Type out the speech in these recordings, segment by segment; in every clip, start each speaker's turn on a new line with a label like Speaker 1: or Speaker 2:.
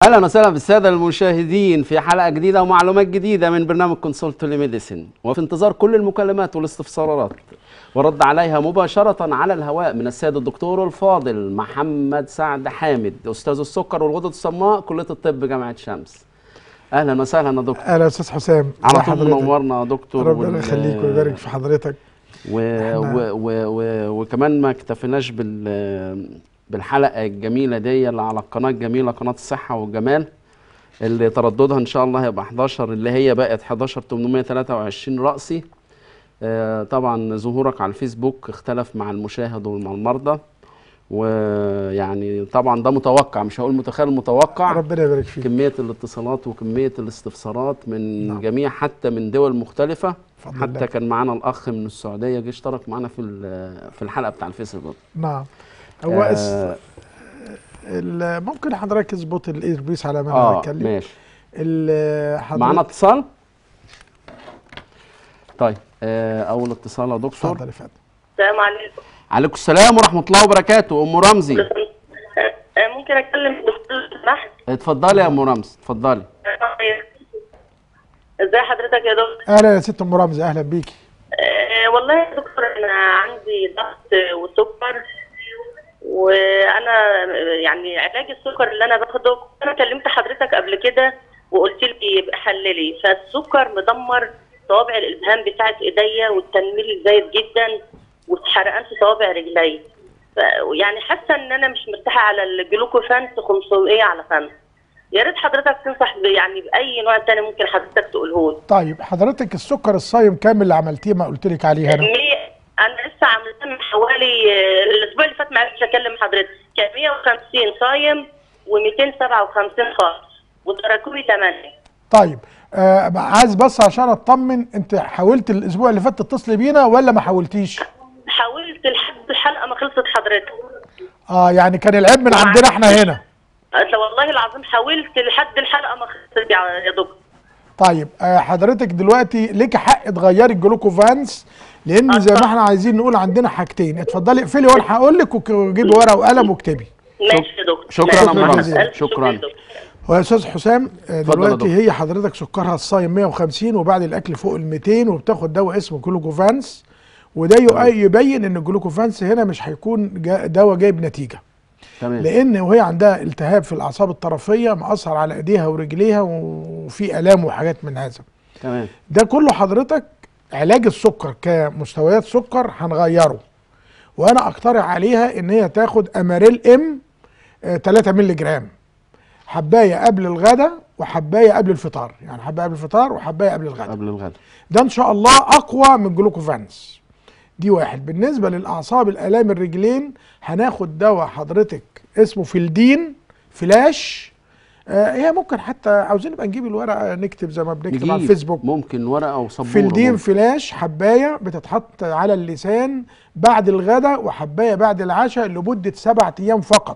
Speaker 1: اهلا وسهلا بالساده المشاهدين في حلقه جديده ومعلومات جديده من برنامج كونسولت ميديسن وفي انتظار كل المكالمات والاستفسارات ورد عليها مباشره على الهواء من السيد الدكتور الفاضل محمد سعد حامد استاذ السكر والغدد الصماء كليه الطب جامعه شمس اهلا وسهلا يا دكتور
Speaker 2: اهلا يا استاذ حسام
Speaker 1: على
Speaker 2: ازي
Speaker 1: طول
Speaker 2: حضرتك؟
Speaker 1: منورنا يا دكتور
Speaker 2: ربنا
Speaker 1: وال-
Speaker 2: يخليك ويبارك في حضرتك
Speaker 1: و... و... و... و... وكمان ما اكتفيناش بال بالحلقه الجميله دي اللي على القناه الجميله قناه الصحه والجمال اللي ترددها ان شاء الله هيبقى 11 اللي هي بقت 11 823 رأسي آه، طبعا ظهورك على الفيسبوك اختلف مع المشاهد ومع المرضى ويعني طبعا ده متوقع مش هقول متخيل متوقع
Speaker 2: ربنا يبارك فيك
Speaker 1: كمية الاتصالات وكمية الاستفسارات من
Speaker 2: نعم.
Speaker 1: جميع حتى من دول مختلفة
Speaker 2: بفضل
Speaker 1: حتى
Speaker 2: الله.
Speaker 1: كان معانا الأخ من السعودية جه اشترك معانا في ال- في الحلقة بتاع الفيسبوك
Speaker 2: نعم هو
Speaker 1: آه،
Speaker 2: اس... ال- ممكن حضرتك تظبط الايربيس على ما انا
Speaker 1: اه
Speaker 2: بتكلم
Speaker 1: ماشي
Speaker 2: ال- حضرتك
Speaker 1: معانا اتصال طيب آه أول اتصال يا دكتور
Speaker 2: اتفضل يا فندم
Speaker 3: السلام عليكم
Speaker 1: عليكم السلام ورحمة الله وبركاته أم رمزي
Speaker 3: آه، آه، ممكن اتكلم دكتور لو سمحت
Speaker 1: اتفضلي يا أم رمزي اتفضلي
Speaker 3: ازي حضرتك يا دكتور
Speaker 2: اهلا يا ست ام رمزي اهلا بيكي
Speaker 3: آه، والله يا دكتور انا عندي ضغط وسكر وانا يعني علاج السكر اللي انا باخده انا كلمت حضرتك قبل كده وقلت لي يبقى حللي فالسكر مدمر صوابع الابهام بتاعت ايديا والتنميل زايد جدا وحرقان في صوابع رجلي ف- يعني حاسه ان انا مش مرتاحه على الجلوكوفانت 500 على 5 يا ريت حضرتك تنصح ب- يعني باي نوع تاني ممكن حضرتك تقوله لي
Speaker 2: طيب حضرتك السكر الصايم كام اللي عملتيه ما قلت لك عليه انا
Speaker 3: مية انا لسه عاملاه من حوالي آه، الاسبوع اللي فات ما عرفتش اكلم حضرتك كان 150 صايم و257 خالص وتراكمي 8
Speaker 2: طيب آه عايز بس عشان اطمن انت حاولت الاسبوع اللي فات تتصلي بينا ولا ما حاولتيش
Speaker 3: حاولت لحد الحلقه ما خلصت حضرتك
Speaker 2: اه يعني كان العيب من عندنا احنا هنا
Speaker 3: أصل والله العظيم حاولت لحد الحلقه ما خلصت يا يا دكتور
Speaker 2: طيب آه حضرتك دلوقتي ليك حق تغيري الجلوكوفانس لان زي ما احنا عايزين نقول عندنا حاجتين اتفضلي اقفلي وانا هقول لك وك- وجيبي ورقه وقلم واكتبي
Speaker 3: ماشي يا دكتور
Speaker 1: شكراً
Speaker 3: ماشي.
Speaker 1: يا
Speaker 2: أم رمزي.
Speaker 3: ألف شكر
Speaker 1: شكراً.
Speaker 3: يا دكتور.
Speaker 2: هو يا استاذ حسام آه،
Speaker 1: اتفضل يا
Speaker 2: دلوقتي
Speaker 1: دكتور.
Speaker 2: هي حضرتك سكرها الصايم 150 وبعد الاكل فوق ال 200 وبتاخد دواء اسمه جلوكوفانس وده يؤ- يبين ان الجلوكوفانس هنا مش هيكون جا- دواء جايب نتيجه
Speaker 1: تمام
Speaker 2: لان وهي عندها التهاب في الاعصاب الطرفيه مأثر على ايديها ورجليها وفي الام وحاجات من هذا
Speaker 1: تمام
Speaker 2: ده كله حضرتك علاج السكر كمستويات سكر هنغيره وانا اقترح عليها ان هي تاخد اماريل ام آه، 3 مللي جرام حبايه قبل الغداء وحبايه قبل الفطار يعني حبايه قبل الفطار وحبايه قبل الغداء
Speaker 1: قبل الغداء
Speaker 2: ده ان شاء الله اقوى من جلوكوفانس دي واحد بالنسبه للاعصاب الالام الرجلين هناخد دواء حضرتك اسمه فيلدين فلاش آه هي ممكن حتى عاوزين نبقى نجيب الورقه نكتب زي ما بنكتب على
Speaker 1: نجيب
Speaker 2: الفيسبوك
Speaker 1: ممكن ورقة وسبورة
Speaker 2: فيلدين
Speaker 1: برضه.
Speaker 2: فلاش حبايه بتتحط على اللسان بعد الغداء وحبايه بعد العشاء لمده سبعة ايام فقط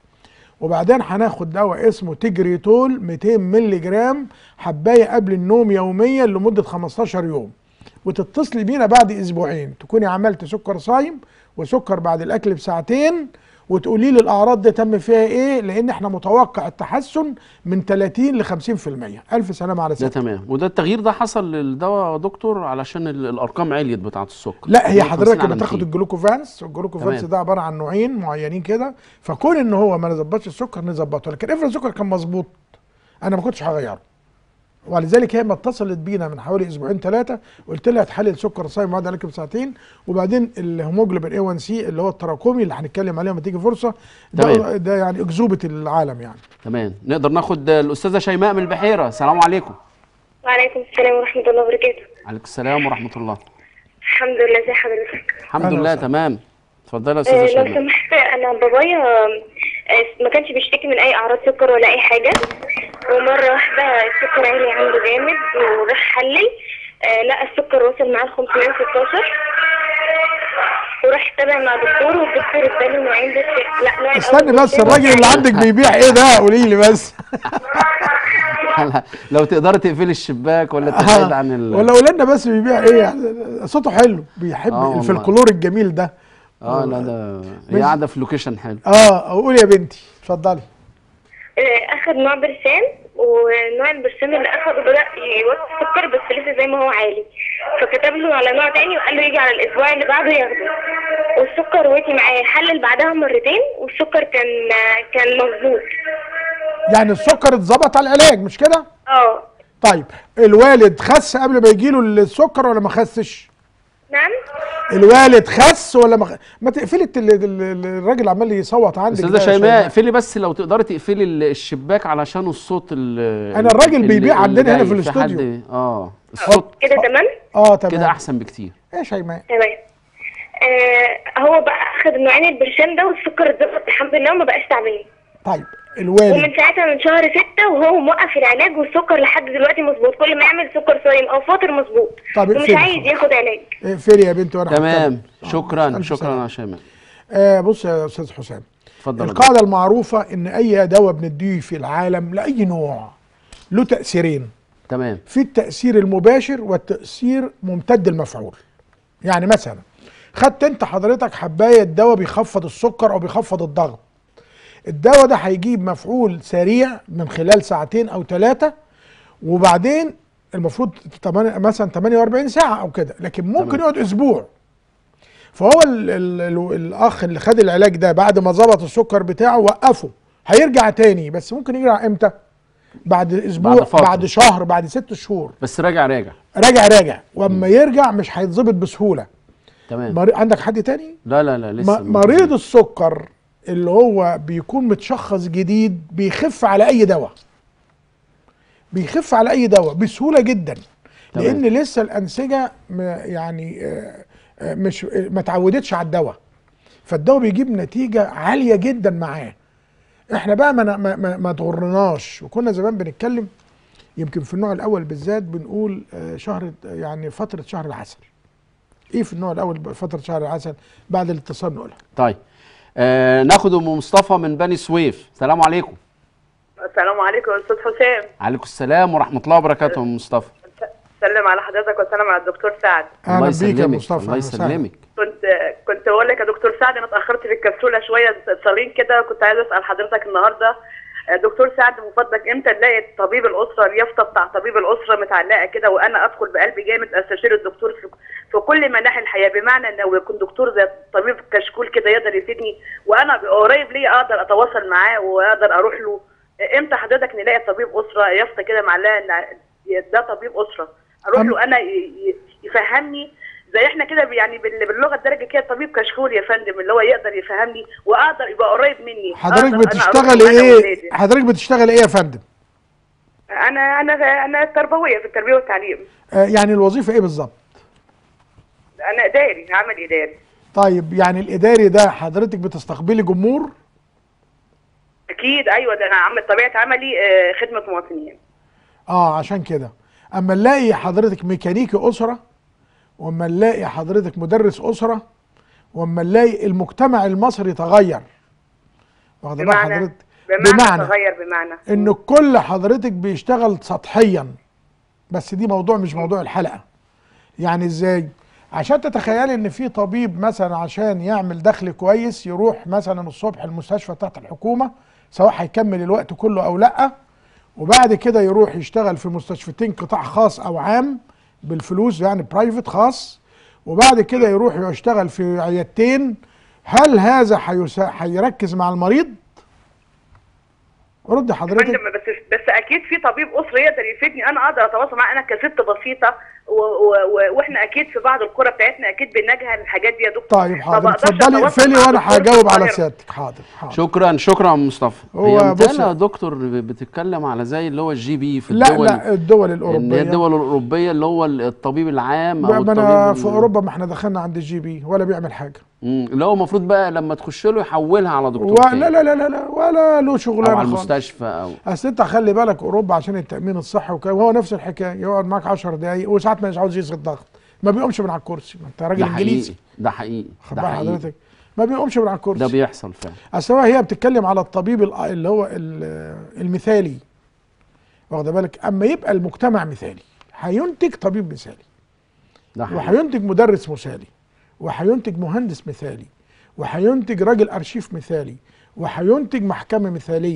Speaker 2: وبعدين هناخد دواء اسمه تجريتول 200 مللي جرام حبايه قبل النوم يوميا لمده 15 يوم وتتصلي بينا بعد اسبوعين تكوني عملت سكر صايم وسكر بعد الاكل بساعتين وتقولي لي الاعراض دي تم فيها ايه لان احنا متوقع التحسن من 30 ل 50% الف سلامه على
Speaker 1: ده
Speaker 2: سيادتك
Speaker 1: تمام وده التغيير ده حصل للدواء يا دكتور علشان ال- الارقام عليت بتاعه السكر
Speaker 2: لا هي
Speaker 1: 150
Speaker 2: حضرتك
Speaker 1: على
Speaker 2: بتاخد
Speaker 1: 200.
Speaker 2: الجلوكوفانس والجلوكوفانس
Speaker 1: تمام.
Speaker 2: ده عباره عن نوعين معينين كده فكون ان هو ما نظبطش السكر نظبطه لكن افرض السكر كان مظبوط انا ما كنتش هغيره ولذلك هي ما اتصلت بينا من حوالي اسبوعين ثلاثه قلت لها تحلل سكر صايم بعد عليك بساعتين وبعدين الهيموجلوبين اي 1 سي اللي هو التراكمي اللي هنتكلم عليه لما تيجي فرصه ده,
Speaker 1: تمام.
Speaker 2: ده يعني اكذوبه العالم يعني
Speaker 1: تمام نقدر ناخد الاستاذه شيماء من البحيره السلام عليكم
Speaker 4: وعليكم السلام ورحمة الله وبركاته
Speaker 1: عليكم السلام ورحمه الله
Speaker 4: الحمد لله ازي حضرتك
Speaker 1: الحمد
Speaker 2: أهلا
Speaker 1: لله
Speaker 2: وسهلا.
Speaker 1: تمام اتفضلي يا
Speaker 4: آه،
Speaker 1: استاذه
Speaker 4: لو
Speaker 1: شيماء
Speaker 4: سمحت انا بابايا آه، ما كانش بيشتكي من اي اعراض سكر ولا اي حاجة ومرة واحدة السكر عالي عنده جامد وراح حلل آه، لقى السكر وصل معاه ل 516 وراح تابع مع دكتور والدكتور اداله نوعين بس لا نوع
Speaker 2: استني
Speaker 4: الأول
Speaker 2: بس
Speaker 4: والتاني.
Speaker 2: الراجل اللي عندك بيبيع ايه ده قولي لي بس
Speaker 1: لو تقدري تقفلي الشباك ولا تبعد عن ال...
Speaker 2: ولا قول لنا بس بيبيع ايه يعني صوته حلو بيحب
Speaker 1: آه والله.
Speaker 2: الفلكلور الجميل ده
Speaker 1: اه لا ده هي
Speaker 2: ماشي.
Speaker 1: قاعده في لوكيشن حلو
Speaker 2: اه قول يا بنتي اتفضلي
Speaker 4: آه، اخد نوع برسام ونوع البرسام اللي اخده بدا يوطي السكر بس لسه زي ما هو عالي فكتب له على نوع تاني وقال له يجي على الاسبوع اللي بعده ياخده والسكر وطي معاه حلل بعدها مرتين والسكر كان كان مظبوط
Speaker 2: يعني السكر اتظبط على العلاج مش كده
Speaker 4: اه
Speaker 2: طيب الوالد خس قبل ما يجيله السكر ولا ما خسش
Speaker 4: نعم
Speaker 2: الوالد خس ولا ما خ... ما تقفلي الت- ال- ال- ال- الراجل عمال يصوت عندك
Speaker 1: استاذه
Speaker 2: ده يا
Speaker 1: شيماء اقفلي بس لو تقدري تقفلي ال- الشباك علشان الصوت ال
Speaker 2: أنا الراجل
Speaker 1: اللي-
Speaker 2: بيبيع
Speaker 1: اللي
Speaker 2: عندنا هنا
Speaker 1: جاي.
Speaker 2: في
Speaker 1: حد-
Speaker 2: الاستوديو.
Speaker 1: اه الصوت
Speaker 4: كده تمام
Speaker 2: اه تمام
Speaker 1: كده احسن بكتير
Speaker 2: ايه يا شيماء
Speaker 4: تمام آه هو بقى اخد النوعين البرشام ده والسكر اتظبط الحمد لله وما بقاش تعبان
Speaker 2: طيب الوالد
Speaker 4: ومن ساعتها من شهر ستة وهو موقف العلاج والسكر لحد دلوقتي مظبوط كل ما يعمل سكر صايم او فاطر مظبوط
Speaker 2: طب
Speaker 4: ومش
Speaker 2: اقفلي
Speaker 4: عايز
Speaker 2: خلاص.
Speaker 4: ياخد علاج
Speaker 2: اقفلي يا بنتي وانا
Speaker 1: تمام
Speaker 2: هتكلم.
Speaker 1: شكرا
Speaker 2: ألف
Speaker 1: شكرا
Speaker 2: سلامة.
Speaker 1: يا شيماء
Speaker 2: آه بص يا استاذ حسام
Speaker 1: اتفضل يا
Speaker 2: القاعده المعروفه ان اي دواء بنديه في العالم لاي نوع له تاثيرين
Speaker 1: تمام
Speaker 2: في التاثير المباشر والتاثير ممتد المفعول يعني مثلا خدت انت حضرتك حبايه دواء بيخفض السكر او بيخفض الضغط الدواء ده هيجيب مفعول سريع من خلال ساعتين او ثلاثه وبعدين المفروض تمانية- مثلا 48 ساعه او كده لكن ممكن
Speaker 1: تمام.
Speaker 2: يقعد اسبوع فهو ال ال ال الاخ اللي خد العلاج ده بعد ما ظبط السكر بتاعه وقفه هيرجع تاني بس ممكن يرجع امتى بعد اسبوع
Speaker 1: بعد
Speaker 2: بعد,
Speaker 1: فترة.
Speaker 2: بعد شهر بعد ست شهور
Speaker 1: بس راجع راجع
Speaker 2: راجع راجع واما يرجع مش هيتظبط بسهوله
Speaker 1: تمام
Speaker 2: مري... عندك حد تاني
Speaker 1: لا لا لا لسه
Speaker 2: م... مريض السكر اللي هو بيكون متشخص جديد بيخف على اي دواء بيخف على اي دواء بسهوله جدا
Speaker 1: تمام.
Speaker 2: لان لسه الانسجه م... يعني آه، آه، مش آه، ما اتعودتش على الدواء فالدواء بيجيب نتيجه عاليه جدا معاه احنا بقى ما ما, ما, ما تغرناش وكنا زمان بنتكلم يمكن في النوع الاول بالذات بنقول آه، شهر يعني فتره شهر العسل ايه في النوع الاول فتره شهر العسل بعد الاتصال نقولها
Speaker 1: طيب آه ناخد ام مصطفى من بني سويف السلام عليكم
Speaker 5: السلام عليكم يا استاذ حسام
Speaker 1: عليكم السلام ورحمه الله وبركاته ام مصطفى
Speaker 5: سلم على حضرتك وسلم على الدكتور سعد
Speaker 2: اهلا
Speaker 1: الله
Speaker 2: بيك يا
Speaker 1: يسلمك
Speaker 2: مصطفى
Speaker 1: الله
Speaker 2: أهلا وسهلا.
Speaker 1: يسلمك
Speaker 5: كنت كنت بقول لك يا دكتور سعد انا اتاخرت في الكبسوله شويه اتصالين كده كنت عايزه اسال حضرتك النهارده آه، دكتور سعد من فضلك امتى نلاقي طبيب الاسره اليافطه بتاع طبيب الاسره متعلقه كده وانا ادخل بقلبي جامد استشير الدكتور في في كل مناحي الحياه بمعنى ان لو يكون دكتور زي طبيب كشكول كده يقدر يفيدني وانا أبقى قريب ليه اقدر اتواصل معاه واقدر اروح له آه، امتى حضرتك نلاقي طبيب اسره يافطه كده معلقه ان ده طبيب اسره اروح
Speaker 2: أم-
Speaker 5: له انا ي- ي- يفهمني زي احنا كده يعني بال- باللغه الدارجه كده طبيب كشكول يا فندم اللي هو يقدر يفهمني واقدر يبقى قريب مني
Speaker 2: حضرتك
Speaker 5: أقدر أنا أروح
Speaker 2: بتشتغل
Speaker 5: له أنا
Speaker 2: ايه
Speaker 5: وولادي.
Speaker 2: حضرتك بتشتغل ايه يا فندم
Speaker 5: انا انا انا تربويه في التربيه والتعليم
Speaker 2: آه يعني الوظيفه ايه بالظبط
Speaker 5: انا اداري عمل اداري
Speaker 2: طيب يعني الاداري ده حضرتك بتستقبلي جمهور
Speaker 5: اكيد ايوه ده انا عمل طبيعه عملي آه، خدمه مواطنين
Speaker 2: اه عشان كده اما نلاقي حضرتك ميكانيكي اسره واما نلاقي حضرتك مدرس اسره واما نلاقي المجتمع المصري تغير واخد بال
Speaker 5: بمعنى
Speaker 2: حضرتك
Speaker 5: بمعنى,
Speaker 2: بمعنى
Speaker 5: تغير بمعنى
Speaker 2: ان كل حضرتك بيشتغل سطحيا بس دي موضوع مش موضوع الحلقه يعني ازاي عشان تتخيلي ان في طبيب مثلا عشان يعمل دخل كويس يروح مثلا الصبح المستشفى بتاعت الحكومه سواء هيكمل الوقت كله او لا وبعد كده يروح يشتغل في مستشفيتين قطاع خاص او عام بالفلوس يعني برايفت خاص وبعد كده يروح يشتغل في عيادتين هل هذا هيسا- هيركز مع المريض رد
Speaker 5: يا
Speaker 2: حضرتك
Speaker 5: فندم بس بس اكيد في طبيب اسره يقدر يفيدني انا اقدر اتواصل معاه انا كست بسيطه و و و واحنا اكيد في بعض القرى بتاعتنا اكيد بنجهل الحاجات دي يا دكتور
Speaker 2: طيب
Speaker 5: ما
Speaker 2: حاضر
Speaker 5: بقدرش
Speaker 2: اتفضلي
Speaker 5: أتواصل
Speaker 2: اقفلي
Speaker 5: مع
Speaker 2: وانا
Speaker 5: دكتور في
Speaker 2: هجاوب على
Speaker 5: القاهرة.
Speaker 2: سيادتك حاضر حاضر
Speaker 1: شكرا شكرا يا مصطفى
Speaker 2: هو
Speaker 1: هي
Speaker 2: بص-
Speaker 1: متهيألي يا دكتور بتتكلم على زي اللي هو الجي بي في
Speaker 2: لا
Speaker 1: الدول
Speaker 2: لا الدول
Speaker 1: ان هي
Speaker 2: الاوروبيه
Speaker 1: الدول الاوروبيه اللي هو الطبيب العام او
Speaker 2: ما
Speaker 1: الطبيب
Speaker 2: انا
Speaker 1: ال-
Speaker 2: في اوروبا ما احنا دخلنا عند الجي بي ولا بيعمل حاجه
Speaker 1: مم، اللي هو المفروض بقى لما تخش له يحولها على دكتور
Speaker 2: ولا
Speaker 1: تاني
Speaker 2: لا لا لا لا ولا له
Speaker 1: او
Speaker 2: شغلانه
Speaker 1: على
Speaker 2: خالص
Speaker 1: المستشفى او
Speaker 2: اصل انت خلي بالك اوروبا عشان التامين الصحي وكده وهو نفس الحكايه يقعد معاك 10 دقايق وساعات مش عاوز يقيس الضغط ما بيقومش من على الكرسي ما انت راجل
Speaker 1: ده
Speaker 2: انجليزي
Speaker 1: حقيقي ده حقيقي
Speaker 2: خد
Speaker 1: ده
Speaker 2: بال
Speaker 1: حقيقي
Speaker 2: حضرتك ما بيقومش من على
Speaker 1: ده
Speaker 2: الكرسي
Speaker 1: بيحصل فعلا
Speaker 2: اصل هو هي بتتكلم على الطبيب ال- اللي هو ال- المثالي واخد بالك اما يبقى المجتمع مثالي هينتج طبيب مثالي
Speaker 1: ده حقيقي
Speaker 2: وهينتج مدرس مثالي وهينتج مهندس مثالي وهينتج راجل ارشيف مثالي وهينتج محكمه مثاليه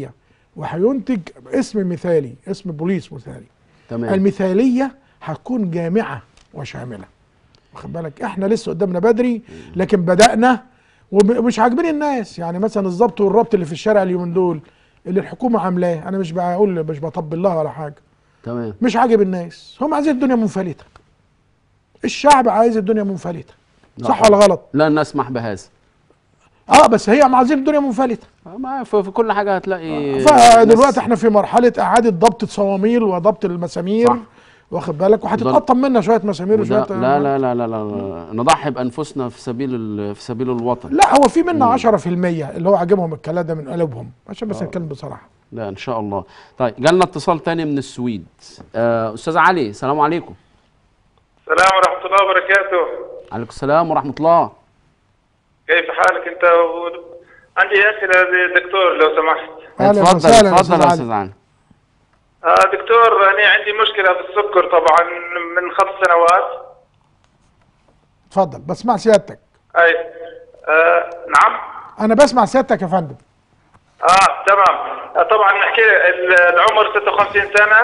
Speaker 2: وهينتج اسم مثالي اسم بوليس مثالي
Speaker 1: تمام
Speaker 2: المثاليه هتكون جامعه وشامله واخد بالك احنا لسه قدامنا بدري لكن بدانا ومش عاجبين الناس يعني مثلا الضبط والربط اللي في الشارع اليومين دول اللي الحكومه عاملاه انا مش بقول مش بطبل لها ولا حاجه
Speaker 1: تمام
Speaker 2: مش عاجب الناس هم عايزين الدنيا منفلته الشعب عايز الدنيا منفلته
Speaker 1: لا
Speaker 2: صح
Speaker 1: طبعا.
Speaker 2: ولا غلط
Speaker 1: لن نسمح بهذا
Speaker 2: اه بس هي عايزين الدنيا منفلته
Speaker 1: ما في في كل حاجه هتلاقي
Speaker 2: فدلوقتي
Speaker 1: ناس-
Speaker 2: احنا في مرحله اعاده ضبط الصواميل وضبط المسامير
Speaker 1: صح.
Speaker 2: واخد بالك وهتتقطم منا شويه مسامير
Speaker 1: وده
Speaker 2: وشويه
Speaker 1: لا لا لا لا لا نضحي بانفسنا في سبيل ال- في سبيل الوطن
Speaker 2: لا هو في منا 10% اللي هو عاجبهم الكلام ده من قلوبهم عشان بس نتكلم بصراحه
Speaker 1: لا ان شاء الله طيب جالنا اتصال تاني من السويد آه استاذ علي السلام عليكم
Speaker 6: السلام ورحمة الله وبركاته
Speaker 1: عليكم السلام ورحمه الله
Speaker 6: كيف حالك أنت و... عندي أسئلة للدكتور لو سمحت
Speaker 2: أهلا
Speaker 1: اتفضل
Speaker 2: وسهلا يا
Speaker 1: اتفضل
Speaker 2: أستاذ
Speaker 1: يا
Speaker 2: علي.
Speaker 1: استاذ علي
Speaker 6: آه دكتور أنا عندي مشكلة في السكر طبعا من خمس سنوات
Speaker 2: اتفضل بسمع سيادتك
Speaker 6: أي آه نعم
Speaker 2: انا بسمع سيادتك يا فندم
Speaker 6: آه تمام آه طبعا نحكي ال- العمر 56 سنة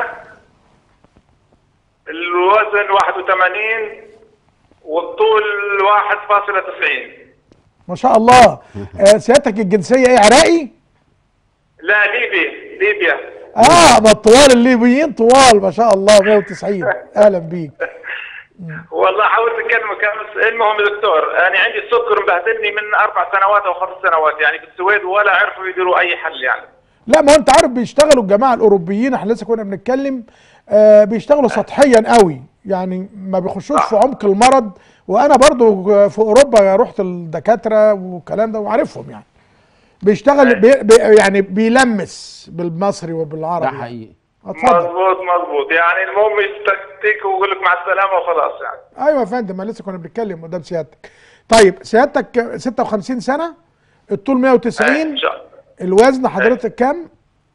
Speaker 6: الوزن 81 والطول 1.90
Speaker 2: ما شاء الله آه سيادتك الجنسيه ايه عراقي
Speaker 6: لا ليبي ليبيا
Speaker 2: اه ما الطوال الليبيين طوال ما شاء الله 190 اهلا بيك
Speaker 6: والله حاولت اكلمك امس المهم يا دكتور انا عندي السكر مبهدلني من اربع سنوات او خمس سنوات يعني في السويد ولا عرفوا يديروا اي حل يعني
Speaker 2: لا ما هو انت عارف بيشتغلوا الجماعه الاوروبيين احنا لسه كنا بنتكلم آه بيشتغلوا سطحيا قوي يعني ما بيخشوش في عمق المرض وانا برضو في اوروبا رحت الدكاتره والكلام ده وعارفهم يعني بيشتغل بي بي يعني بيلمس بالمصري وبالعربي
Speaker 1: ده
Speaker 2: يعني.
Speaker 1: حقيقي
Speaker 2: اتفضل
Speaker 6: مظبوط مظبوط يعني المهم يستكتك ويقول لك مع السلامه وخلاص يعني
Speaker 2: ايوه يا فندم ما لسه كنا بنتكلم قدام سيادتك طيب سيادتك 56 سنه الطول 190
Speaker 6: ان شاء الله
Speaker 2: الوزن حضرتك كام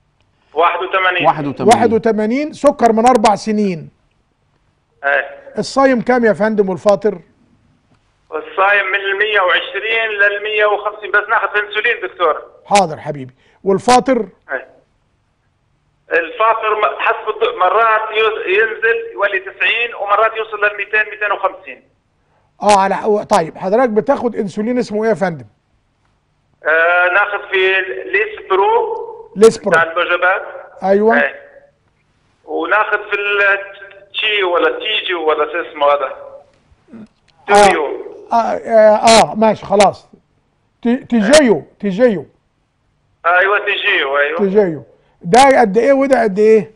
Speaker 6: 81
Speaker 1: 81
Speaker 2: 81 سكر من اربع سنين
Speaker 6: ايه
Speaker 2: الصايم كام يا فندم والفاطر
Speaker 6: الصايم من ال 120 لل 150 بس ناخذ انسولين دكتور
Speaker 2: حاضر حبيبي والفاطر
Speaker 6: ايه الفاطر م- حسب الض- مرات يوز- ينزل يولي 90 ومرات يوصل لل 200 250
Speaker 2: اه على طيب حضرتك بتاخد انسولين اسمه ايه يا فندم
Speaker 6: آه ناخذ في ليس برو
Speaker 2: ليسبرو
Speaker 6: بتاع الوجبات
Speaker 2: ايوه
Speaker 6: ايه وناخذ في التشي ولا تيجي ولا شو اسمه هذا تيجيو
Speaker 2: آه, آه, اه ماشي خلاص تي- تيجيو تيجيو
Speaker 6: ايوه تيجيو ايوه
Speaker 2: تيجيو ده قد ايه وده قد ايه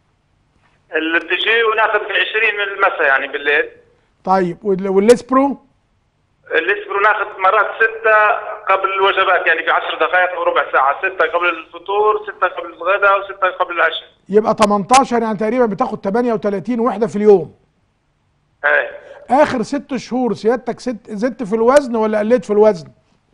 Speaker 6: التيجيو ناخذ في 20 من المساء يعني بالليل
Speaker 2: طيب وال- والليسبرو
Speaker 6: الاسبرو ناخذ مرات ستة قبل الوجبات يعني في 10 دقائق او ربع ساعة ستة قبل الفطور ستة قبل الغداء وستة قبل العشاء
Speaker 2: يبقى 18 يعني تقريبا بتاخد 38 وحده في اليوم
Speaker 6: ايه
Speaker 2: اخر ست شهور سيادتك ست زدت في الوزن ولا قلت في الوزن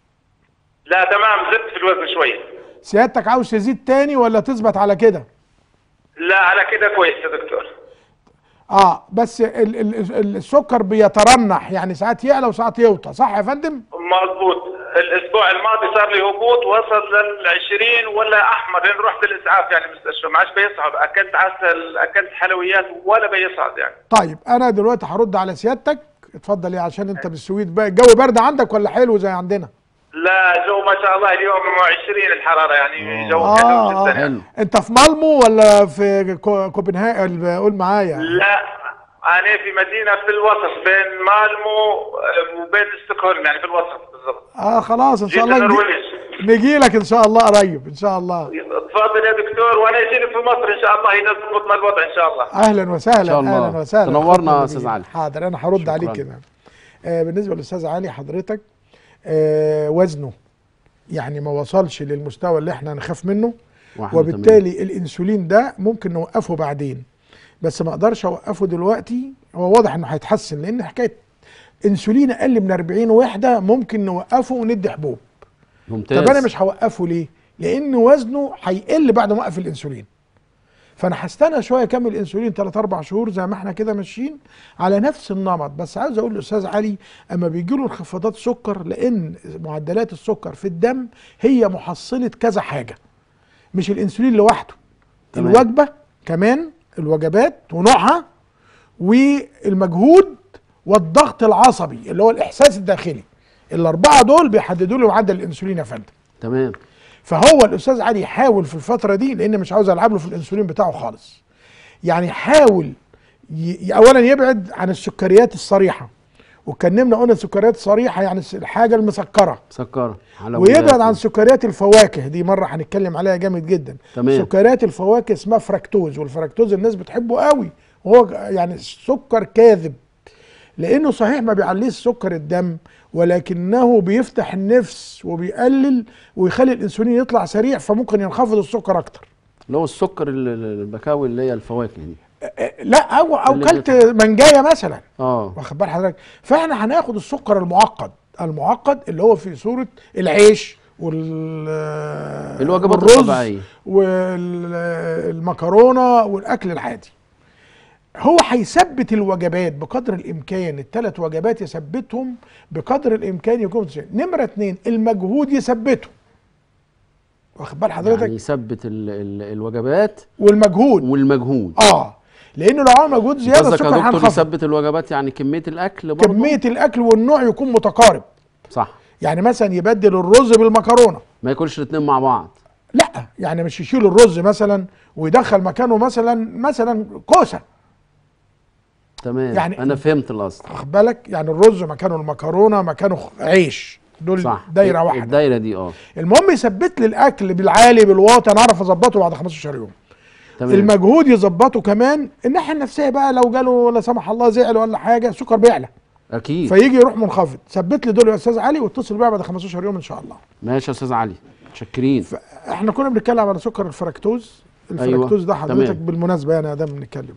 Speaker 6: لا تمام زدت في الوزن شوية
Speaker 2: سيادتك عاوز تزيد تاني ولا تثبت على كده
Speaker 6: لا على كده كويس يا دكتور
Speaker 2: اه بس ال ال ال السكر بيترنح يعني ساعات يعلى وساعات يوطى صح يا فندم
Speaker 6: مضبوط الاسبوع الماضي صار لي هبوط وصل لل 20 ولا احمر لان رحت الاسعاف يعني المستشفى ما عادش بيصعد اكلت عسل اكلت حلويات ولا بيصعد يعني
Speaker 2: طيب انا دلوقتي هرد على سيادتك اتفضل يا عشان انت بالسويد بقى الجو برد عندك ولا حلو زي عندنا
Speaker 6: لا جو ما شاء الله اليوم 20 الحراره يعني جو
Speaker 2: اه,
Speaker 6: حلو
Speaker 2: آه.
Speaker 6: جدا يعني.
Speaker 1: حلو
Speaker 2: انت في مالمو ولا في كو- كوبنهاجن قول معايا
Speaker 6: لا انا في مدينه في الوسط بين مالمو آه، وبين ستوكهولم يعني في الوسط بالضبط
Speaker 2: اه خلاص ان شاء
Speaker 6: جيت
Speaker 2: الله نجي,
Speaker 6: النرويج
Speaker 2: نجي لك ان شاء الله قريب ان شاء الله
Speaker 6: تفضل يا دكتور وانا اجيني في مصر ان شاء الله يظبطنا الوضع ان شاء الله
Speaker 2: اهلا وسهلا
Speaker 1: إن شاء الله.
Speaker 2: اهلا وسهلا
Speaker 1: تنورنا
Speaker 2: أخونا
Speaker 1: يا أستاذ
Speaker 2: نبيل.
Speaker 1: علي.
Speaker 2: حاضر انا هرد
Speaker 1: شكراً.
Speaker 2: عليك كده آه بالنسبه للاستاذ علي حضرتك آه وزنه يعني ما وصلش للمستوى اللي احنا نخاف منه
Speaker 1: 81.
Speaker 2: وبالتالي الانسولين ده ممكن نوقفه بعدين بس ما اقدرش اوقفه دلوقتي هو واضح انه هيتحسن لان حكايه انسولين اقل من 40 وحده ممكن نوقفه وندي حبوب
Speaker 1: ممتاز
Speaker 2: طب انا مش هوقفه ليه لان وزنه هيقل بعد ما اوقف الانسولين فانا هستنى شويه اكمل انسولين 3 4 شهور زي ما احنا كده ماشيين على نفس النمط بس عاوز اقول للاستاذ علي اما بيجي له انخفاضات سكر لان معدلات السكر في الدم هي محصله كذا حاجه مش الانسولين لوحده
Speaker 1: تمام.
Speaker 2: الوجبه كمان الوجبات ونوعها والمجهود والضغط العصبي اللي هو الاحساس الداخلي الاربعه دول بيحددوا لي معدل الانسولين يا فندم
Speaker 1: تمام
Speaker 2: فهو الاستاذ علي يحاول في الفتره دي لان مش عاوز العب له في الانسولين بتاعه خالص يعني حاول ي... اولا يبعد عن السكريات الصريحه واتكلمنا قلنا السكريات الصريحه يعني الس- الحاجه المسكره
Speaker 1: مسكره حلويات.
Speaker 2: ويبعد عن سكريات الفواكه دي مره هنتكلم عليها جامد جدا
Speaker 1: تمام.
Speaker 2: سكريات الفواكه اسمها فركتوز والفركتوز الناس بتحبه قوي وهو يعني سكر كاذب لانه صحيح ما بيعليش سكر الدم ولكنه بيفتح النفس وبيقلل ويخلي الانسولين يطلع سريع فممكن ينخفض السكر اكتر
Speaker 1: اللي هو السكر ال- ال- البكاوي اللي هي الفواكه دي
Speaker 2: أه، لا او او
Speaker 1: اللي
Speaker 2: كلت منجايه مثلا
Speaker 1: اه
Speaker 2: واخد بال حضرتك فاحنا هناخد السكر المعقد المعقد اللي هو في صوره العيش وال
Speaker 1: الوجبات
Speaker 2: والرز
Speaker 1: الطبيعية.
Speaker 2: والمكرونه والاكل العادي هو هيثبت الوجبات بقدر الامكان الثلاث وجبات يثبتهم بقدر الامكان يكون نمره اتنين المجهود يثبته واخد بال حضرتك
Speaker 1: يعني يثبت ال ال الوجبات
Speaker 2: والمجهود
Speaker 1: والمجهود
Speaker 2: اه لانه لو عمل مجهود زياده
Speaker 1: قصدك يا
Speaker 2: السكر
Speaker 1: دكتور
Speaker 2: هينخفض
Speaker 1: يثبت الوجبات يعني كميه الاكل برضه
Speaker 2: كميه الاكل والنوع يكون متقارب
Speaker 1: صح
Speaker 2: يعني مثلا يبدل الرز بالمكرونه
Speaker 1: ما ياكلش الاثنين مع بعض
Speaker 2: لا يعني مش يشيل الرز مثلا ويدخل مكانه مثلا مثلا كوسه
Speaker 1: تمام
Speaker 2: يعني-
Speaker 1: يعني انا فهمت القصد
Speaker 2: واخد بالك يعني الرز مكانه المكرونه مكانه خ- عيش دول
Speaker 1: صح
Speaker 2: دايره واحده
Speaker 1: الدايره دي اه
Speaker 2: المهم يثبت لي الاكل بالعالي بالواطي انا اعرف اظبطه بعد 15 يوم
Speaker 1: تمام
Speaker 2: المجهود يظبطه كمان الناحيه النفسيه بقى لو جاله لا سمح الله زعل ولا حاجه السكر بيعلى
Speaker 1: اكيد
Speaker 2: فيجي يروح منخفض ثبت لي دول يا استاذ علي واتصل بيها بعد 15 يوم ان شاء الله
Speaker 1: ماشي يا استاذ علي متشكرين
Speaker 2: احنا كنا بنتكلم على سكر الفركتوز الفركتوز ده حضرتك
Speaker 1: تمام.
Speaker 2: بالمناسبه يعني ده بنتكلم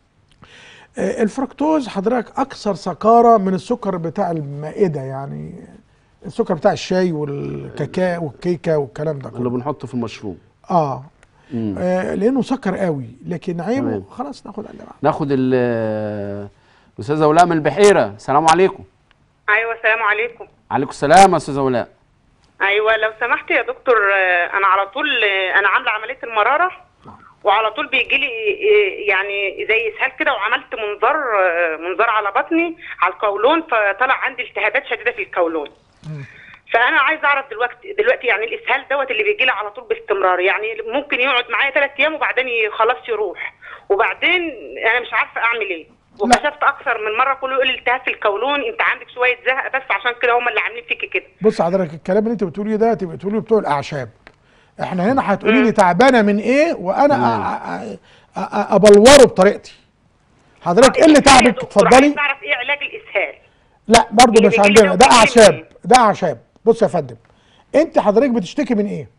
Speaker 2: آه، الفركتوز حضرتك اكثر سكاره من السكر بتاع المائده يعني السكر بتاع الشاي والكاكاو والكيكه والكلام ده
Speaker 1: اللي
Speaker 2: كله
Speaker 1: بنحطه في المشروب
Speaker 2: اه
Speaker 1: مم.
Speaker 2: آه، لانه سكر قوي لكن عيبه
Speaker 1: تمام.
Speaker 2: خلاص ناخد اللي بعده
Speaker 1: ناخد ال- الاستاذه ولاء من البحيره السلام عليكم
Speaker 7: ايوه السلام عليكم
Speaker 1: عليكم السلام يا استاذه ولاء
Speaker 7: ايوه لو سمحت يا دكتور آه، انا على طول آه، انا عامله عمليه المراره وعلى طول بيجي لي يعني زي اسهال كده وعملت منظار آه، منظار على بطني على القولون فطلع عندي التهابات شديده في القولون فانا عايز اعرف دلوقتي دلوقتي يعني الاسهال دوت اللي بيجي لي على طول باستمرار يعني ممكن يقعد معايا ثلاث ايام وبعدين ي- خلاص يروح وبعدين انا مش عارفه اعمل ايه وكشفت اكثر من مره كله يقول لي التهاب في القولون انت عندك شويه زهق بس عشان كده هم اللي عاملين فيكي كده
Speaker 2: بص حضرتك الكلام اللي انت بتقوليه ده تبقى تقوليه بتوع الاعشاب احنا هنا هتقولي لي تعبانه من ايه وانا أ- أ- أ- ابلوره بطريقتي حضرتك ايه اللي تعبك اتفضلي
Speaker 7: عايز اعرف ايه علاج الاسهال
Speaker 2: لا برضو
Speaker 7: اللي
Speaker 2: مش
Speaker 7: بيجي لي
Speaker 2: عندنا ده
Speaker 7: يوم
Speaker 2: اعشاب
Speaker 7: يومين.
Speaker 2: ده اعشاب بص يا فندم انت حضرتك بتشتكي من ايه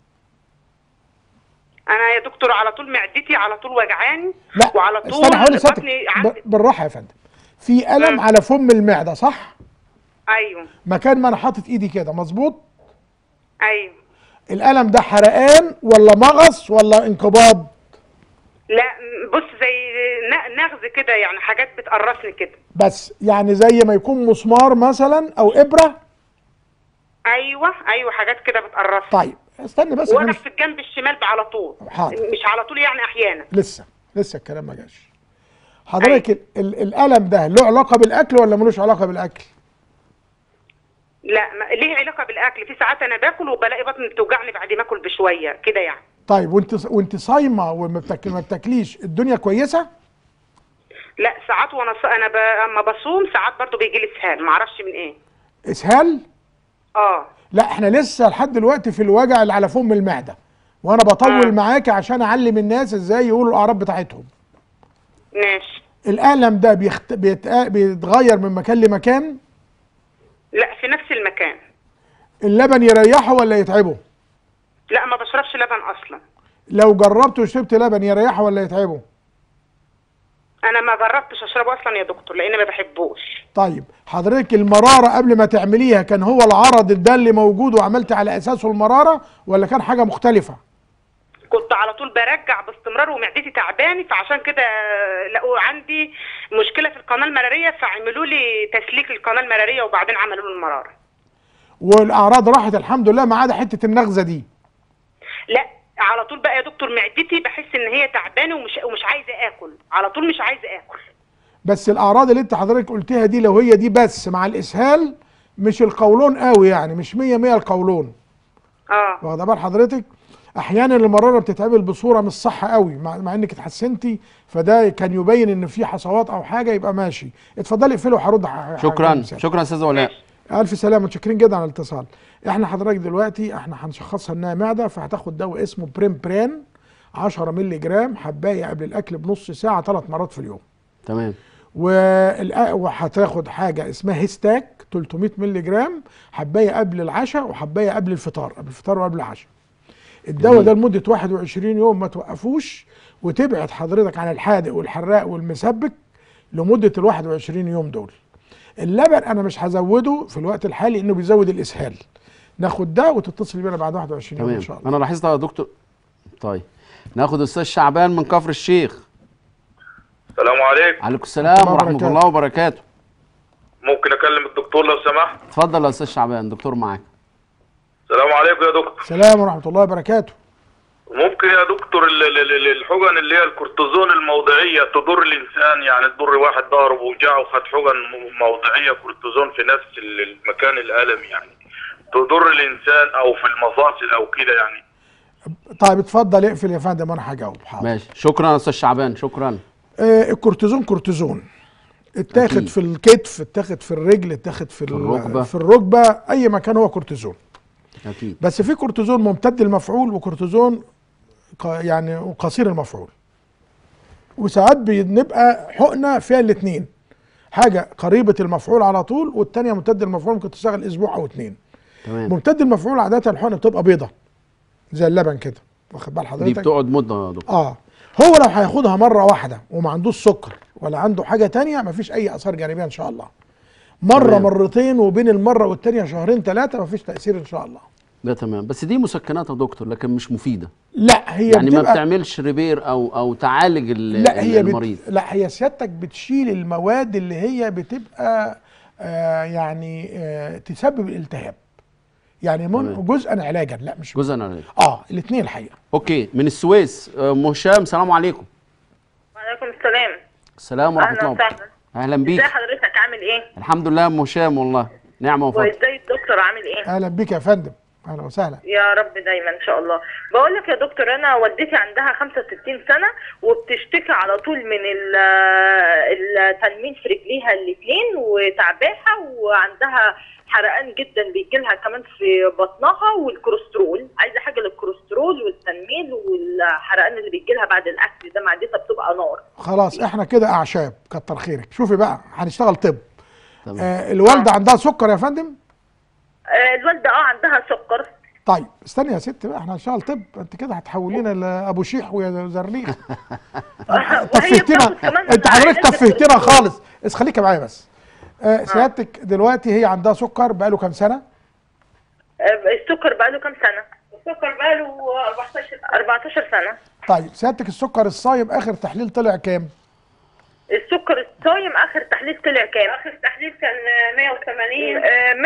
Speaker 7: انا يا دكتور على طول معدتي على طول وجعاني
Speaker 2: لا
Speaker 7: وعلى طول
Speaker 2: استنى حوالي ساعتك
Speaker 7: بطني
Speaker 2: ب-
Speaker 7: عندي
Speaker 2: بالراحه يا فندم في الم
Speaker 7: مم.
Speaker 2: على فم المعده صح
Speaker 7: ايوه
Speaker 2: مكان ما انا حاطط ايدي كده مظبوط
Speaker 7: ايوه
Speaker 2: الالم ده حرقان ولا مغص ولا انقباض
Speaker 7: لا م- بص زي ن- نغز كده يعني حاجات بتقرصني كده
Speaker 2: بس يعني زي ما يكون مسمار مثلا او ابره
Speaker 7: ايوه ايوه حاجات كده بتقرصني
Speaker 2: طيب استنى بس احنا
Speaker 7: وجع
Speaker 2: مش
Speaker 7: في الجنب الشمال على طول
Speaker 2: حاضر.
Speaker 7: مش على طول يعني احيانا
Speaker 2: لسه لسه الكلام ما جاش حضرتك ال- ال- الالم ده له علاقه بالاكل ولا ملوش علاقه بالاكل
Speaker 7: لا ما ليه علاقه بالاكل في ساعات انا باكل وبلاقي بطني بتوجعني بعد ما اكل بشويه كده يعني
Speaker 2: طيب وانت وانت صايمه وما بتاكل ما بتاكليش الدنيا كويسه
Speaker 7: لا ساعات وانا ص... انا ب... اما بصوم ساعات برضو بيجي لي اسهال ما اعرفش من ايه
Speaker 2: اسهال
Speaker 7: اه
Speaker 2: لا احنا لسه لحد دلوقتي في الوجع اللي على فم المعده وانا بطول
Speaker 7: آه.
Speaker 2: معاك عشان اعلم الناس ازاي يقولوا الاعراض بتاعتهم
Speaker 7: ماشي
Speaker 2: الالم ده بيخت... بيت... بيتغير من مكان لمكان
Speaker 7: لا في نفس المكان
Speaker 2: اللبن يريحه ولا يتعبه
Speaker 7: لا ما بشربش لبن اصلا
Speaker 2: لو جربت وشربت لبن يريحه ولا يتعبه
Speaker 7: انا ما جربتش اشربه اصلا يا دكتور لان ما بحبوش
Speaker 2: طيب حضرتك المرارة قبل ما تعمليها كان هو العرض ده اللي موجود وعملت على أساسه المرارة ولا كان حاجة مختلفة؟
Speaker 7: كنت على طول برجع باستمرار ومعدتي تعباني فعشان كده لقوا عندي مشكله في القناه المراريه فعملوا لي تسليك القناه المراريه وبعدين عملوا لي المراره
Speaker 2: والأعراض راحت الحمد لله ما عدا حتة النغزة دي
Speaker 7: لا على طول بقى يا دكتور معدتي بحس ان هي تعبانه ومش ومش عايزه اكل على طول مش عايزه اكل
Speaker 2: بس الاعراض اللي انت حضرتك قلتها دي لو هي دي بس مع الاسهال مش القولون قوي يعني مش 100 100 القولون
Speaker 7: اه
Speaker 2: واخده بال حضرتك احيانا المراره بتتعمل بصوره مش صح قوي مع, مع انك اتحسنتي فده كان يبين ان في حصوات او حاجه يبقى ماشي اتفضلي اقفلي وهرد ح- ح-
Speaker 1: شكرا
Speaker 2: مثال.
Speaker 1: شكرا استاذ ولاء
Speaker 2: الف سلامه متشكرين جدا على الاتصال احنا حضرتك دلوقتي احنا هنشخصها انها معده فهتاخد دواء اسمه بريم برين 10 مللي جرام حبايه قبل الاكل بنص ساعه ثلاث مرات في اليوم
Speaker 1: تمام
Speaker 2: والأ- وهتاخد حاجه اسمها هيستاك 300 مللي جرام حبايه قبل العشاء وحبايه قبل الفطار قبل الفطار وقبل العشاء الدواء ده لمده 21 يوم ما توقفوش وتبعد حضرتك عن الحادق والحراق والمسبك لمده ال 21 يوم دول اللبن انا مش هزوده في الوقت الحالي انه بيزود الاسهال ناخد ده وتتصل بينا بعد 21 يوم ان
Speaker 1: تمام
Speaker 2: شاء الله
Speaker 1: انا لاحظت يا دكتور طيب ناخد استاذ شعبان من كفر الشيخ
Speaker 6: السلام عليكم
Speaker 1: عليكم السلام
Speaker 2: الله
Speaker 1: ورحمه
Speaker 2: وبركاته.
Speaker 1: الله وبركاته
Speaker 6: ممكن اكلم الدكتور لو سمحت
Speaker 1: اتفضل يا استاذ شعبان دكتور معاك
Speaker 6: السلام عليكم يا دكتور
Speaker 2: السلام ورحمه الله وبركاته
Speaker 6: ممكن يا دكتور ال- ال- ال- الحقن اللي هي الكورتيزون الموضعيه تضر الانسان يعني تضر واحد ظهره بوجعه وخد حقن م- موضعيه كورتيزون في نفس ال- المكان الالم يعني تضر الانسان او في المفاصل او كده يعني
Speaker 2: طيب اتفضل اقفل يا فندم وانا هجاوب حاضر
Speaker 1: ماشي شكرا يا استاذ شعبان شكرا
Speaker 2: آه الكورتيزون كورتيزون اتاخد
Speaker 1: أكيد.
Speaker 2: في الكتف اتاخد في الرجل اتاخد في, ال-
Speaker 1: الركبة.
Speaker 2: في الركبه اي مكان هو كورتيزون
Speaker 1: اكيد
Speaker 2: بس في كورتيزون ممتد المفعول وكورتيزون ق- يعني قصير المفعول وساعات بنبقى حقنه فيها الاثنين حاجه قريبه المفعول على طول والثانيه ممتد المفعول ممكن تشتغل اسبوع او اثنين
Speaker 1: تمام
Speaker 2: ممتد المفعول عاده الحقنه بتبقى بيضه زي اللبن كده واخد بال
Speaker 1: دي
Speaker 2: حضرتك
Speaker 1: بتقعد مده يا دكتور
Speaker 2: اه هو لو هياخدها مره واحده وما عندوش سكر ولا عنده حاجه تانية مفيش اي اثار جانبيه ان شاء الله مره
Speaker 1: تمام.
Speaker 2: مرتين وبين المره والتانية شهرين ثلاثه مفيش تاثير ان شاء الله
Speaker 1: ده تمام بس دي مسكنات يا دكتور لكن مش مفيده
Speaker 2: لا هي
Speaker 1: يعني ما
Speaker 2: بتبقى
Speaker 1: بتعملش ريبير او او تعالج ال-
Speaker 2: لا هي
Speaker 1: المريض
Speaker 2: بت... لا هي سيادتك بتشيل المواد اللي هي بتبقى آه يعني آه تسبب الالتهاب يعني من
Speaker 1: تمام.
Speaker 2: جزءا علاجا لا مش
Speaker 1: جزءا عليك
Speaker 2: اه الاثنين الحقيقه
Speaker 1: اوكي من السويس آه، ام هشام سلام عليكم
Speaker 3: وعليكم السلام
Speaker 1: السلام ورحمه
Speaker 3: اهلا
Speaker 1: الله وبركاته
Speaker 3: وسهلا
Speaker 1: اهلا
Speaker 3: ازي
Speaker 1: بيك
Speaker 3: حضرتك عامل ايه
Speaker 1: الحمد لله يا ام هشام والله نعمه وفضل
Speaker 3: وازاي الدكتور عامل ايه
Speaker 2: اهلا بيك يا فندم اهلا وسهلا
Speaker 3: يا رب دايما ان شاء الله بقول لك يا دكتور انا والدتي عندها 65 سنه وبتشتكي على طول من ال- التنميل في رجليها الاثنين وتعباها وعندها حرقان جدا بيجي لها كمان في بطنها والكوليسترول عايزه حاجه للكوليسترول والتنميل والحرقان اللي بيجي لها بعد الاكل ده معدتها بتبقى نار
Speaker 2: خلاص احنا كده اعشاب كتر خيرك شوفي بقى هنشتغل طب
Speaker 1: تمام
Speaker 2: آه الوالده عندها سكر يا فندم
Speaker 3: آه، الوالده اه عندها سكر
Speaker 2: طيب استني يا ست بقى احنا هنشتغل طب انت كده هتحولينا لابو شيح ويا زرنيخ
Speaker 3: وهي
Speaker 2: تفهتنا
Speaker 3: بتاخد كمان
Speaker 2: انت حضرتك
Speaker 3: علاج
Speaker 2: تفهتنا
Speaker 3: الكوليسترول.
Speaker 2: خالص بس خليكي معايا بس آه سيادتك دلوقتي هي عندها سكر بقاله كام سنه
Speaker 3: آه، السكر بقاله كام سنه السكر بقاله 14 14 سنه
Speaker 2: طيب سيادتك السكر الصايم اخر تحليل طلع كام
Speaker 3: السكر الصايم اخر تحليل طلع كام؟ اخر تحليل كان 180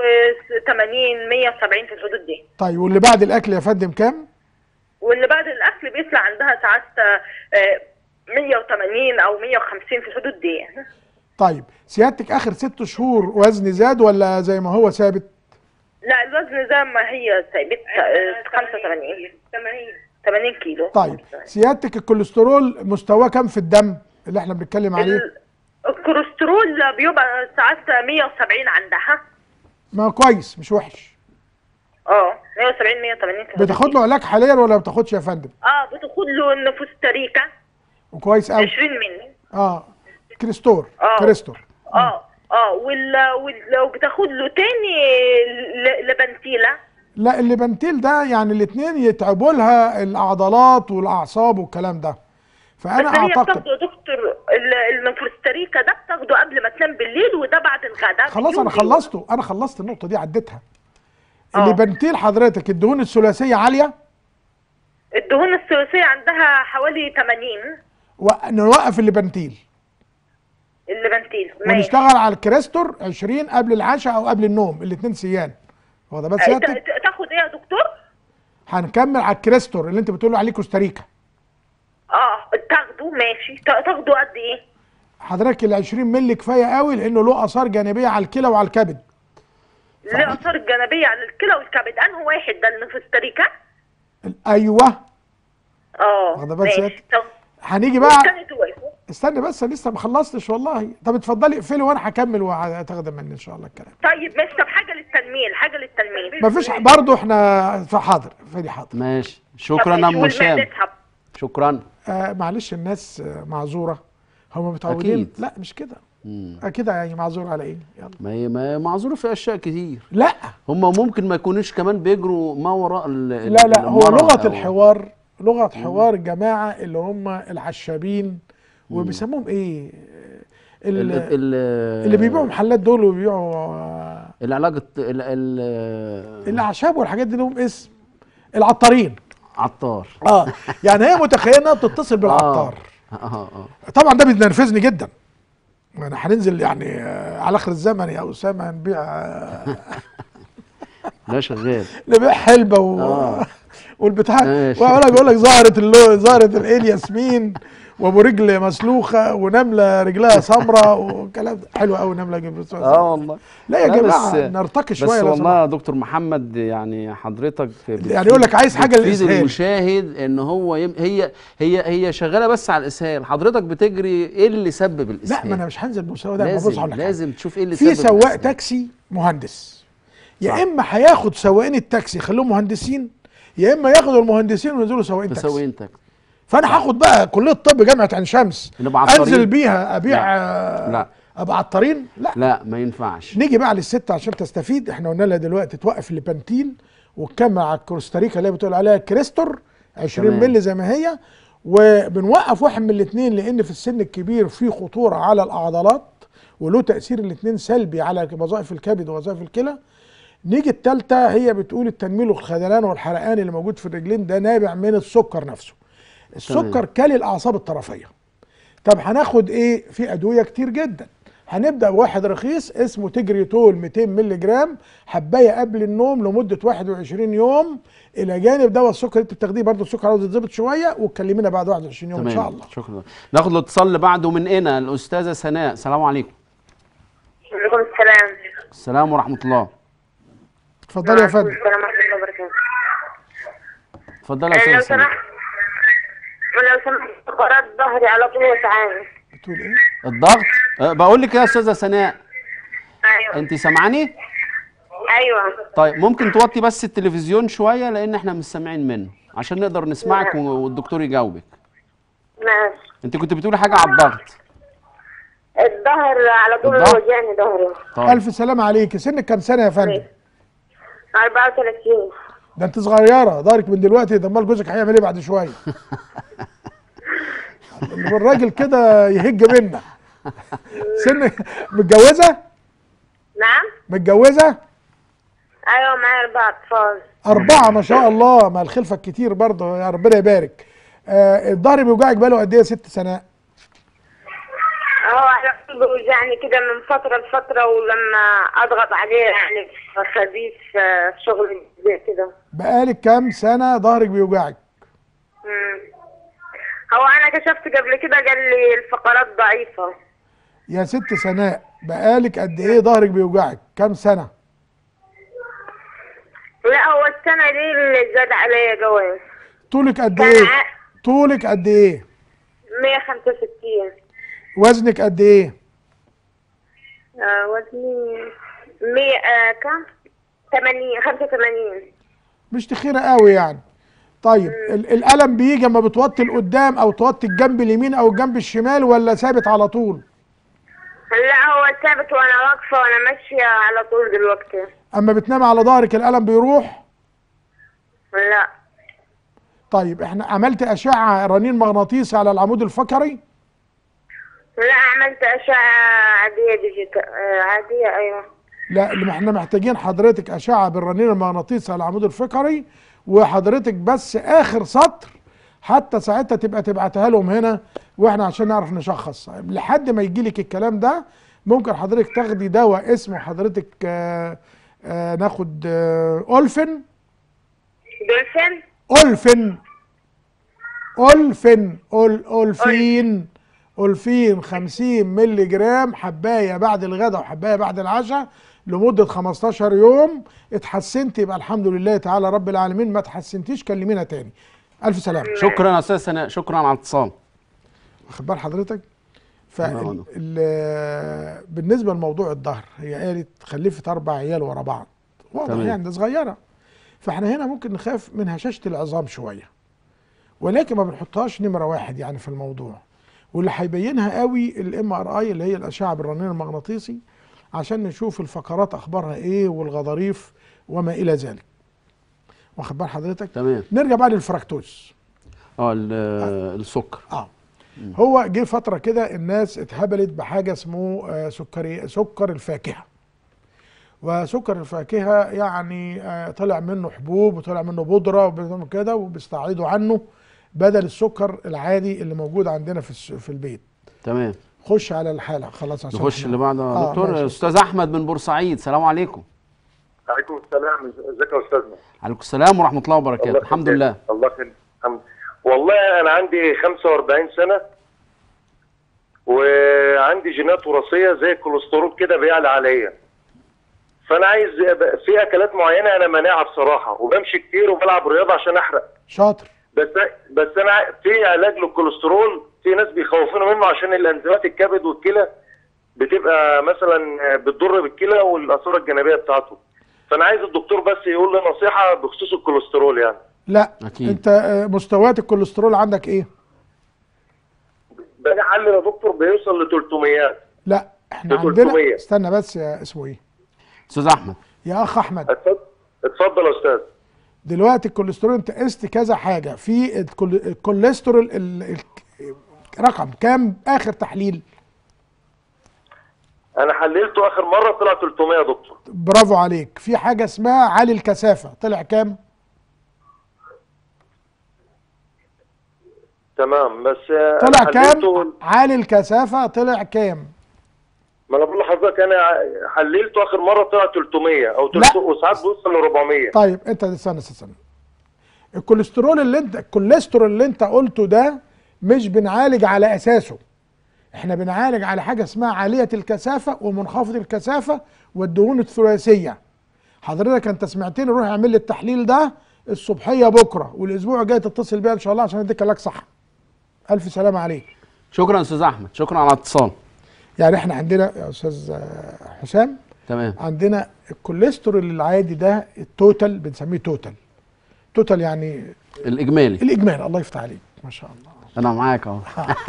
Speaker 3: 180 170 في الحدود دي
Speaker 2: طيب واللي بعد الاكل يا فندم كام
Speaker 3: واللي بعد الاكل بيطلع عندها ساعات آه، 180 او 150 في الحدود دي
Speaker 2: طيب سيادتك اخر ست شهور وزن زاد ولا زي ما هو ثابت
Speaker 3: لا الوزن زي ما هي ثابت آه، 85 80 80 كيلو
Speaker 2: طيب سيادتك الكوليسترول مستواه كام في الدم اللي احنا بنتكلم عليه
Speaker 3: ال- الكوليسترول بيبقى ساعات 170 عندها
Speaker 2: ما كويس مش وحش
Speaker 3: اه 170 180 في الحدود
Speaker 2: بتاخد
Speaker 3: دي.
Speaker 2: له علاج حاليا ولا ما بتاخدش يا فندم
Speaker 3: اه بتاخد له النفوستريكا
Speaker 2: وكويس قوي
Speaker 3: 20 مللي
Speaker 2: اه كريستور
Speaker 3: آه.
Speaker 2: كريستور
Speaker 3: اه اه وال وال- وبتاخد له تاني ل- لبنتيلا
Speaker 2: لا اللي بنتيل ده يعني الاثنين يتعبوا لها العضلات والاعصاب والكلام ده فانا
Speaker 3: بس هي
Speaker 2: اعتقد
Speaker 3: بتاخده يا دكتور ال- النفوستريكا ده بتاخده قبل ما تنام بالليل وده بعد الغداء
Speaker 2: خلاص
Speaker 3: بيوم
Speaker 2: انا
Speaker 3: بيوم.
Speaker 2: خلصته انا خلصت النقطه دي عديتها
Speaker 3: آه.
Speaker 2: اللي بنتيل حضرتك الدهون الثلاثيه عاليه
Speaker 3: الدهون الثلاثيه عندها حوالي 80
Speaker 2: ونوقف اللي بنتيل
Speaker 3: اللبنتيل ماشي
Speaker 2: ونشتغل على الكريستور 20 قبل العشاء او قبل النوم الاثنين سيان واخده بس
Speaker 3: آه،
Speaker 2: سيادتك
Speaker 3: ت- تاخد ايه يا دكتور؟
Speaker 2: هنكمل على الكريستور اللي انت بتقول عليه كوستاريكا
Speaker 8: اه تاخده ماشي تا- تاخده قد ايه
Speaker 2: حضرتك ال 20 مللي كفايه قوي لانه له اثار جانبيه على الكلى وعلى الكبد
Speaker 8: ليه اثار الجانبيه على الكلى والكبد انه واحد ده اللي في ستاريكا
Speaker 2: ال- ايوه
Speaker 8: اه
Speaker 2: واخدة بال
Speaker 8: ماشي
Speaker 2: سيادتك؟
Speaker 8: طب
Speaker 2: هنيجي بقى
Speaker 8: والتاني توافق
Speaker 2: استنى بس أنا لسه ما خلصتش والله طب اتفضلي اقفلي وانا هكمل وهتاخدي مني ان شاء الله الكلام
Speaker 8: طيب ماشي طب حاجه للتنميل حاجه للتنميل
Speaker 2: مفيش برضه احنا في حاضر فادي حاضر
Speaker 1: ماشي شكرا يا ام هشام
Speaker 8: هشام
Speaker 1: شكرا
Speaker 2: آه معلش الناس آه معذوره هم متعودين
Speaker 1: أكيد.
Speaker 2: لا مش كده
Speaker 1: مم.
Speaker 2: اكيد يعني معذور على ايه يلا
Speaker 1: ما هي ما هي معذوره في اشياء كتير
Speaker 2: لا
Speaker 1: هم ممكن ما يكونوش كمان بيجروا ما وراء ال- ال-
Speaker 2: لا لا هو
Speaker 1: المرض
Speaker 2: لغه
Speaker 1: أو-
Speaker 2: الحوار لغه حوار الجماعه اللي هم العشابين وبيسموهم ايه
Speaker 1: ال-
Speaker 2: ال-
Speaker 1: ال-
Speaker 2: اللي بيبيعوا محلات دول وبيبيعوا آه،
Speaker 1: العلاج الط- ال- ال-
Speaker 2: الاعشاب والحاجات دي لهم اسم العطارين
Speaker 1: عطار
Speaker 2: اه يعني هي متخيله انها بتتصل بالعطار
Speaker 1: اه اه اه
Speaker 2: طبعا ده بينرفزني جدا انا هننزل يعني آه، على اخر الزمن يا اسامه هنبيع آه،
Speaker 1: لا شغال
Speaker 2: نبيع حلبه و...
Speaker 1: آه.
Speaker 2: والبتاع
Speaker 1: ماشي.
Speaker 2: واقول لك بقول لك ظهرت اللو... ظهرت الايل ياسمين وابو رجل مسلوخه ونمله رجلها سمراء والكلام ده حلو قوي نمله جبت
Speaker 1: اه والله
Speaker 2: لا يا
Speaker 1: لا
Speaker 2: جماعه
Speaker 1: بس-
Speaker 2: نرتقي
Speaker 1: بس
Speaker 2: شويه لو
Speaker 1: والله
Speaker 2: سمحت.
Speaker 1: يا دكتور محمد يعني حضرتك بتفيد-
Speaker 2: يعني يقول لك عايز حاجة
Speaker 1: بتفيد
Speaker 2: للإسهال.
Speaker 1: المشاهد ان هو يم هي هي هي شغاله بس على الاسهال حضرتك بتجري ايه اللي سبب
Speaker 2: لا
Speaker 1: الاسهال
Speaker 2: ما انا مش هنزل بالمستوى ده ما بص
Speaker 1: لازم
Speaker 2: هقول لك حاجة.
Speaker 1: لازم تشوف ايه اللي
Speaker 2: في
Speaker 1: سبب
Speaker 2: سواق
Speaker 1: الإسهال.
Speaker 2: تاكسي مهندس
Speaker 1: صح.
Speaker 2: يا اما هياخد سواقين التاكسي يخليهم مهندسين يا اما ياخدوا المهندسين وينزلوا سواقين تاكسي
Speaker 1: تسوي انت
Speaker 2: فانا هاخد بقى كليه الطب جامعه عين شمس
Speaker 1: نبقى عطارين؟
Speaker 2: انزل بيها ابيع
Speaker 1: لا.
Speaker 2: آه،
Speaker 1: لا.
Speaker 2: ابقى عطارين لا
Speaker 1: لا ما ينفعش
Speaker 2: نيجي بقى للست عشان تستفيد احنا قلنا لها دلوقتي توقف الليبانتين وتكمل على الكوستاريكا اللي هي بتقول عليها كريستور 20
Speaker 1: تمام.
Speaker 2: مللي زي ما هي وبنوقف واحد من الاثنين لان في السن الكبير في خطوره على العضلات وله تاثير الاثنين سلبي على وظائف الكبد ووظائف الكلى نيجي الثالثه هي بتقول التنميل والخذلان والحرقان اللي موجود في الرجلين ده نابع من السكر نفسه السكر كل الاعصاب الطرفيه طب هناخد ايه في ادويه كتير جدا هنبدا بواحد رخيص اسمه تجريتول 200 مللي جرام حبايه قبل النوم لمده 21 يوم الى جانب دواء السكر اللي انت بتاخديه برضه السكر عاوز يتظبط شويه وتكلمينا بعد 21 يوم ان شاء الله
Speaker 1: شكرا ناخد الاتصال اللي بعده من هنا الاستاذه سناء السلام عليكم
Speaker 4: وعليكم السلام
Speaker 1: السلام ورحمه الله
Speaker 2: اتفضلي يا فندم
Speaker 4: السلام ورحمة الله وبركاته
Speaker 1: اتفضلي يا
Speaker 4: لو
Speaker 1: استاذه سناء
Speaker 4: سمحت لو سمحت فقرات ظهري على طول وسعاني
Speaker 2: بتقول ايه
Speaker 1: الضغط أه بقول لك يا استاذه سناء
Speaker 4: ايوه
Speaker 1: انت سامعاني
Speaker 4: ايوه
Speaker 1: طيب ممكن توطي بس التلفزيون شويه لان احنا مش سامعين منه عشان نقدر نسمعك و- والدكتور يجاوبك
Speaker 4: ماشي
Speaker 1: انت كنت بتقولي حاجه على الضغط
Speaker 4: الظهر على طول
Speaker 1: الظهر؟
Speaker 4: وجعني ظهري
Speaker 1: طيب
Speaker 2: الف سلامه عليك سنك كام سنه يا فندم
Speaker 4: 34
Speaker 2: ده انت صغيره ضهرك من دلوقتي ده امال جوزك هيعمل ايه بعد شويه الراجل كده يهج منا سن متجوزه
Speaker 4: نعم
Speaker 2: متجوزه
Speaker 4: ايوه معايا اربع اطفال
Speaker 2: أربعة ما شاء الله مع الخلفة الكتير برضه يا ربنا يبارك آه الظهر بيوجعك بقاله قد إيه يا ست سناء؟
Speaker 4: هو على طول بيوجعني كده من فترة لفترة ولما اضغط عليه يعني في خبيث في شغل زي كده
Speaker 2: بقالك كام سنة ظهرك بيوجعك؟
Speaker 4: مم. هو انا كشفت قبل كده قال لي الفقرات ضعيفة
Speaker 2: يا ست سناء بقالك قد إيه ظهرك بيوجعك؟ كام سنة؟
Speaker 4: لا هو السنة دي اللي زاد عليا جواز
Speaker 2: طولك قد
Speaker 4: كان
Speaker 2: إيه؟
Speaker 4: ع-
Speaker 2: طولك قد إيه؟
Speaker 4: 165
Speaker 2: وزنك قد إيه؟
Speaker 4: آه وزني 100 آه كم 80 85
Speaker 2: مش تخينة قوي يعني طيب ال- الألم بيجي اما بتوطي لقدام أو توطي الجنب اليمين أو الجنب الشمال ولا ثابت على طول؟
Speaker 4: لا هو ثابت وانا واقفة وانا ماشية على طول دلوقتي
Speaker 2: أما بتنام على ظهرك الألم بيروح؟
Speaker 4: لا
Speaker 2: طيب احنا عملت أشعة رنين مغناطيسي على العمود الفقري؟
Speaker 4: لا عملت أشعة عادية ديجيتال آه عادية أيوة
Speaker 2: لا اللي احنا محتاجين حضرتك اشعه بالرنين المغناطيسي على العمود الفقري وحضرتك بس اخر سطر حتى ساعتها تبقى تبعتها لهم هنا واحنا عشان نعرف نشخص لحد ما يجي لك الكلام ده ممكن حضرتك تاخدي دواء اسمه حضرتك آه آه ناخد آه اولفن
Speaker 4: دولفين
Speaker 2: ألفن ألفن أل ألفين ألفين 50 مللي جرام حباية بعد الغداء وحباية بعد العشاء لمدة 15 يوم اتحسنت يبقى الحمد لله تعالى رب العالمين ما اتحسنتيش كلمينا تاني ألف سلامة
Speaker 1: شكرا يا استاذ سناء شكرا على الاتصال
Speaker 2: واخد بال حضرتك ف
Speaker 1: تمام.
Speaker 2: بالنسبه لموضوع الظهر هي قالت خلفت اربع عيال ورا بعض واضح
Speaker 1: تمام.
Speaker 2: يعني ده صغيره فاحنا هنا ممكن نخاف من هشاشه العظام شويه ولكن ما بنحطهاش نمره واحد يعني في الموضوع واللي هيبينها قوي الام ار اي اللي هي الاشعه بالرنين المغناطيسي عشان نشوف الفقرات اخبارها ايه والغضاريف وما الى ذلك واخد بال حضرتك
Speaker 1: تمام
Speaker 2: نرجع بقى للفراكتوز
Speaker 1: اه ال- السكر
Speaker 2: اه هو جه فتره كده الناس اتهبلت بحاجه اسمه آه، سكري سكر الفاكهه وسكر الفاكهه يعني آه، طلع منه حبوب وطلع منه بودره وبيعملوا كده وبيستعيضوا عنه بدل السكر العادي اللي موجود عندنا في الس- في البيت
Speaker 1: تمام
Speaker 2: خش على الحاله خلاص عشان
Speaker 1: نخش
Speaker 2: إحنا-
Speaker 1: اللي بعده
Speaker 2: آه،
Speaker 1: يا دكتور
Speaker 2: ماشي.
Speaker 1: استاذ احمد من بورسعيد السلام عليكم
Speaker 9: عليكم السلام ازيك يا استاذنا
Speaker 1: عليكم السلام ورحمه الله وبركاته
Speaker 9: الله
Speaker 1: الحمد
Speaker 9: يخليك.
Speaker 1: لله
Speaker 9: الله يخليك الحمد والله انا عندي 45 سنه وعندي جينات وراثيه زي الكوليسترول كده بيعلى عليا فانا عايز أبقى- في اكلات معينه انا مانعها بصراحه وبمشي كتير وبلعب رياضه عشان احرق
Speaker 2: شاطر
Speaker 9: بس بس انا ع- في علاج للكوليسترول في ناس بيخوفونا منه عشان الانزيمات الكبد والكلى بتبقى مثلا بتضر بالكلى والاثار الجانبيه بتاعته فانا عايز الدكتور بس يقول لي نصيحه بخصوص الكوليسترول يعني
Speaker 2: لا
Speaker 1: أكيد.
Speaker 2: انت آه، مستويات الكوليسترول عندك ايه
Speaker 9: باجي احلل يا دكتور بيوصل ل 300
Speaker 2: لا احنا
Speaker 9: ده
Speaker 2: عندنا
Speaker 9: 300.
Speaker 2: استنى بس يا اسمه ايه
Speaker 1: استاذ احمد
Speaker 2: يا اخ احمد
Speaker 9: اتفضل اتفضل يا استاذ
Speaker 2: دلوقتي الكوليسترول انت قست كذا حاجه في الكول- الكوليسترول ال- ال- رقم كام اخر تحليل
Speaker 9: انا حللته اخر مره طلع 300 يا دكتور
Speaker 2: برافو عليك في حاجه اسمها عالي الكثافه طلع كام
Speaker 9: تمام بس آه،
Speaker 2: طلع
Speaker 9: أنا
Speaker 2: كام
Speaker 9: حللته-
Speaker 2: عالي الكثافه طلع كام
Speaker 9: ما انا بقول لحضرتك انا حللته اخر مره طلع 300 او
Speaker 2: لا.
Speaker 9: 300 وساعات بيوصل ل 400
Speaker 2: طيب انت استنى استنى الكوليسترول اللي انت الكوليسترول اللي انت قلته ده مش بنعالج على اساسه احنا بنعالج على حاجه اسمها عاليه الكثافه ومنخفض الكثافه والدهون الثلاثيه حضرتك انت سمعتني روح اعمل لي التحليل ده الصبحيه بكره والاسبوع الجاي تتصل بيا ان شاء الله عشان اديك علاج صح الف سلامه عليك
Speaker 1: شكرا يا استاذ احمد شكرا على الاتصال
Speaker 2: يعني احنا عندنا يا استاذ آه، حسام
Speaker 1: تمام
Speaker 2: عندنا الكوليسترول العادي ده التوتال بنسميه توتال توتال يعني
Speaker 1: الاجمالي
Speaker 2: الاجمالي الله يفتح عليك ما شاء الله
Speaker 1: انا معاك اهو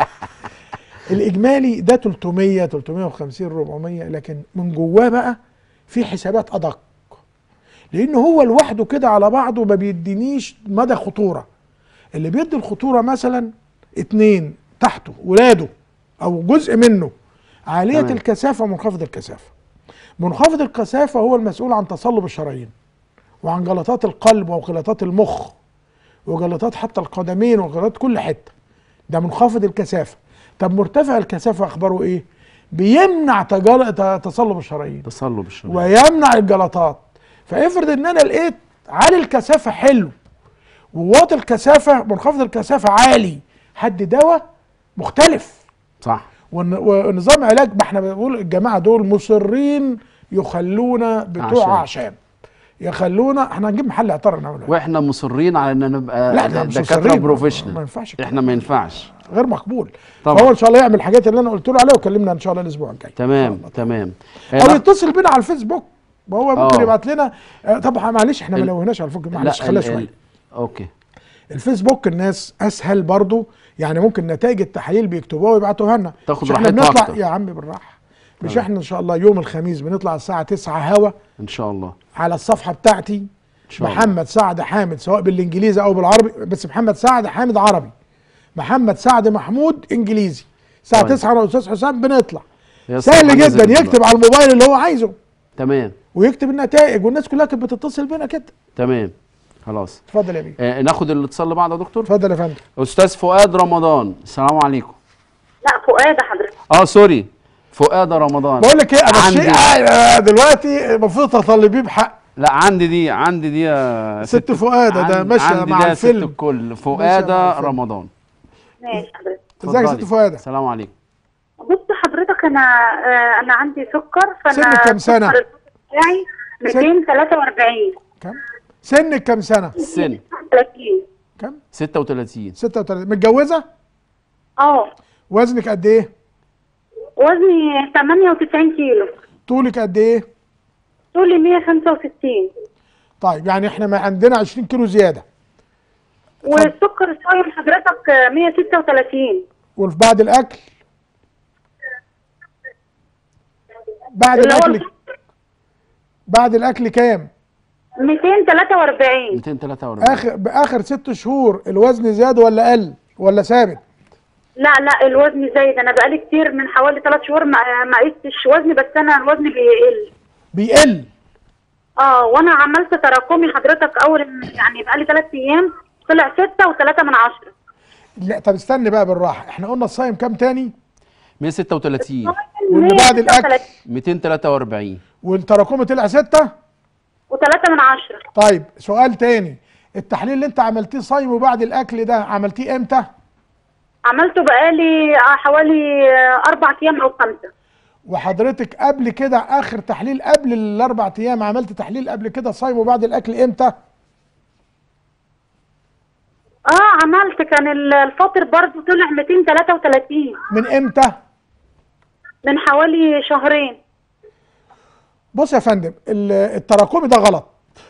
Speaker 2: الاجمالي ده 300 350 400 لكن من جواه بقى في حسابات ادق لان هو لوحده كده على بعضه ما بيدينيش مدى خطوره اللي بيدي الخطوره مثلا اتنين تحته ولاده او جزء منه عاليه
Speaker 1: تمام.
Speaker 2: الكثافه ومنخفض الكثافه منخفض الكثافه هو المسؤول عن تصلب الشرايين وعن جلطات القلب وجلطات المخ وجلطات حتى القدمين وجلطات كل حته ده منخفض الكثافه طب مرتفع الكثافه اخباره ايه بيمنع تجل... ت- تصلب الشرايين
Speaker 1: تصلب الشرايين
Speaker 2: ويمنع الجلطات فافرض ان انا لقيت عالي الكثافه حلو وواطي الكثافه منخفض الكثافه عالي حد دواء مختلف
Speaker 1: صح
Speaker 2: ون- ونظام علاج ما احنا بنقول الجماعه دول مصرين يخلونا بتوع
Speaker 1: أعشاب.
Speaker 2: اعشاب يخلونا احنا هنجيب محل عطار نعمله
Speaker 1: واحنا مصرين على ان نبقى
Speaker 2: لا احنا مش
Speaker 1: دكاتره
Speaker 2: مصرين.
Speaker 1: بروفيشنال
Speaker 2: ما ينفعش كده.
Speaker 1: احنا ما ينفعش
Speaker 2: غير مقبول
Speaker 1: طبعا.
Speaker 2: فهو ان شاء الله يعمل الحاجات اللي انا قلت له عليها وكلمنا ان شاء الله الاسبوع الجاي
Speaker 1: تمام تمام
Speaker 2: او يتصل بينا على الفيسبوك ما هو ممكن
Speaker 1: آه.
Speaker 2: يبعت لنا آه، طبعا معلش احنا ما
Speaker 1: ال-
Speaker 2: نوهناش على الفيسبوك
Speaker 1: لا
Speaker 2: معلش
Speaker 1: ال-
Speaker 2: خليها
Speaker 1: ال-
Speaker 2: شويه
Speaker 1: اوكي
Speaker 2: الفيسبوك الناس اسهل برضو يعني ممكن نتائج التحاليل بيكتبوها ويبعتوها لنا
Speaker 1: تاخد
Speaker 2: مش احنا
Speaker 1: راحتها
Speaker 2: بنطلع
Speaker 1: أكتر.
Speaker 2: يا عم بالراحه مش احنا ان شاء الله يوم الخميس بنطلع الساعه 9 هوا
Speaker 1: ان شاء الله
Speaker 2: على الصفحه بتاعتي
Speaker 1: ان شاء الله
Speaker 2: محمد سعد حامد سواء بالانجليزي او بالعربي بس محمد سعد حامد عربي محمد سعد محمود انجليزي الساعه
Speaker 1: طيب.
Speaker 2: 9 انا واستاذ حسام بنطلع
Speaker 1: يا
Speaker 2: سهل
Speaker 1: صباح
Speaker 2: جدا
Speaker 1: النزل
Speaker 2: يكتب
Speaker 1: دلوقتي.
Speaker 2: على الموبايل اللي هو عايزه
Speaker 1: تمام
Speaker 2: ويكتب النتائج والناس كلها كانت بتتصل بينا كده
Speaker 1: تمام خلاص
Speaker 2: اتفضل يا بيه
Speaker 1: آه ناخد الاتصال اللي بعده يا دكتور
Speaker 2: اتفضل يا فندم
Speaker 1: استاذ فؤاد رمضان السلام عليكم
Speaker 3: لا فؤاد حضرتك
Speaker 1: اه سوري فؤاد رمضان
Speaker 2: بقول لك ايه انا
Speaker 1: عندي-
Speaker 2: الشيء آه، دلوقتي المفروض تطالبيه بحق
Speaker 1: لا عندي دي عندي دي يا
Speaker 2: ست فؤادة، ده
Speaker 1: عن-
Speaker 2: ماشية
Speaker 1: عندي
Speaker 2: مع
Speaker 1: ده يا ست
Speaker 2: الفيلم.
Speaker 1: الكل
Speaker 2: ماشية
Speaker 1: فؤادة
Speaker 2: مع الفيلم.
Speaker 1: رمضان
Speaker 10: ماشي حضرتك
Speaker 2: ازيك يا ست
Speaker 1: اتفضلي.
Speaker 2: فؤادة
Speaker 1: السلام عليكم
Speaker 10: بص حضرتك انا آه، انا عندي سكر فانا
Speaker 2: سنك كام سنة؟
Speaker 10: السكر بتاعي 243
Speaker 2: كم سنك كام سنة
Speaker 1: السن
Speaker 10: 30
Speaker 2: كم
Speaker 1: 36
Speaker 2: 36 متجوزة
Speaker 10: اه
Speaker 2: وزنك قد ايه
Speaker 10: وزني 98 كيلو
Speaker 2: طولك قد ايه
Speaker 10: طولي 165
Speaker 2: طيب يعني احنا ما عندنا 20 كيلو زيادة
Speaker 10: والسكر الصايم حضرتك آه، 136
Speaker 2: وبعد الاكل بعد
Speaker 10: اللي هو
Speaker 2: الاكل
Speaker 10: الف-
Speaker 2: بعد الاكل كام
Speaker 10: 243
Speaker 1: 243
Speaker 2: اخر باخر ست شهور الوزن زاد ولا قل ولا ثابت
Speaker 10: لا لا الوزن زايد انا بقالي كتير من حوالي 3 شهور ما ما قستش وزني بس انا الوزن بيقل
Speaker 2: بيقل
Speaker 10: اه وانا عملت تراكمي حضرتك اول يعني بقالي 3 ايام طلع 6 و3 من 10
Speaker 2: لا طب استني بقى بالراحه احنا قلنا الصايم كام تاني
Speaker 1: 136
Speaker 2: واللي بعد الاكل
Speaker 1: 243
Speaker 2: والتراكمي طلع ستة
Speaker 10: و3 من 10
Speaker 2: طيب سؤال تاني التحليل اللي انت عملتيه صايم وبعد الاكل ده عملتيه امتى
Speaker 10: عملته بقالي آه، حوالي آه، اربع ايام او خمسه
Speaker 2: وحضرتك قبل كده اخر تحليل قبل الاربع ايام عملت تحليل قبل كده صايم وبعد الاكل امتى
Speaker 10: اه عملت كان ال- الفاطر برضو طلع 233
Speaker 2: من امتى
Speaker 10: من حوالي شهرين
Speaker 2: بص يا فندم ال- التراكمي ده غلط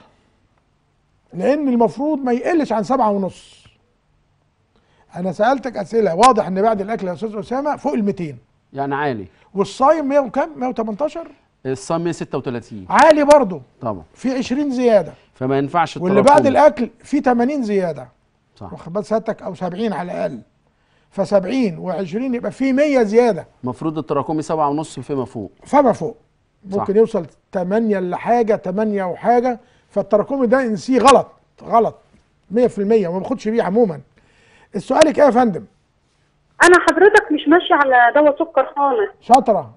Speaker 2: لان المفروض ما يقلش عن سبعة ونص انا سالتك اسئله واضح ان بعد الاكل يا استاذ اسامه فوق ال 200
Speaker 1: يعني عالي
Speaker 2: والصايم 100 وكام 118
Speaker 1: الصام 136
Speaker 2: عالي برضه
Speaker 1: طبعا
Speaker 2: في 20 زياده
Speaker 1: فما ينفعش
Speaker 2: واللي
Speaker 1: التراكم.
Speaker 2: بعد الاكل في 80 زياده
Speaker 1: صح
Speaker 2: واخد بال سيادتك او 70 على الاقل ف 70 و20 يبقى في 100 زياده
Speaker 1: المفروض التراكمي سبعة ونص فيما فوق
Speaker 2: فما فوق
Speaker 1: صح.
Speaker 2: ممكن يوصل 8 لحاجه 8 وحاجه فالتراكمي ده انسيه غلط غلط 100% وما باخدش بيه عموما السؤالك ايه يا فندم
Speaker 10: انا حضرتك مش ماشيه على دواء سكر خالص
Speaker 2: شاطره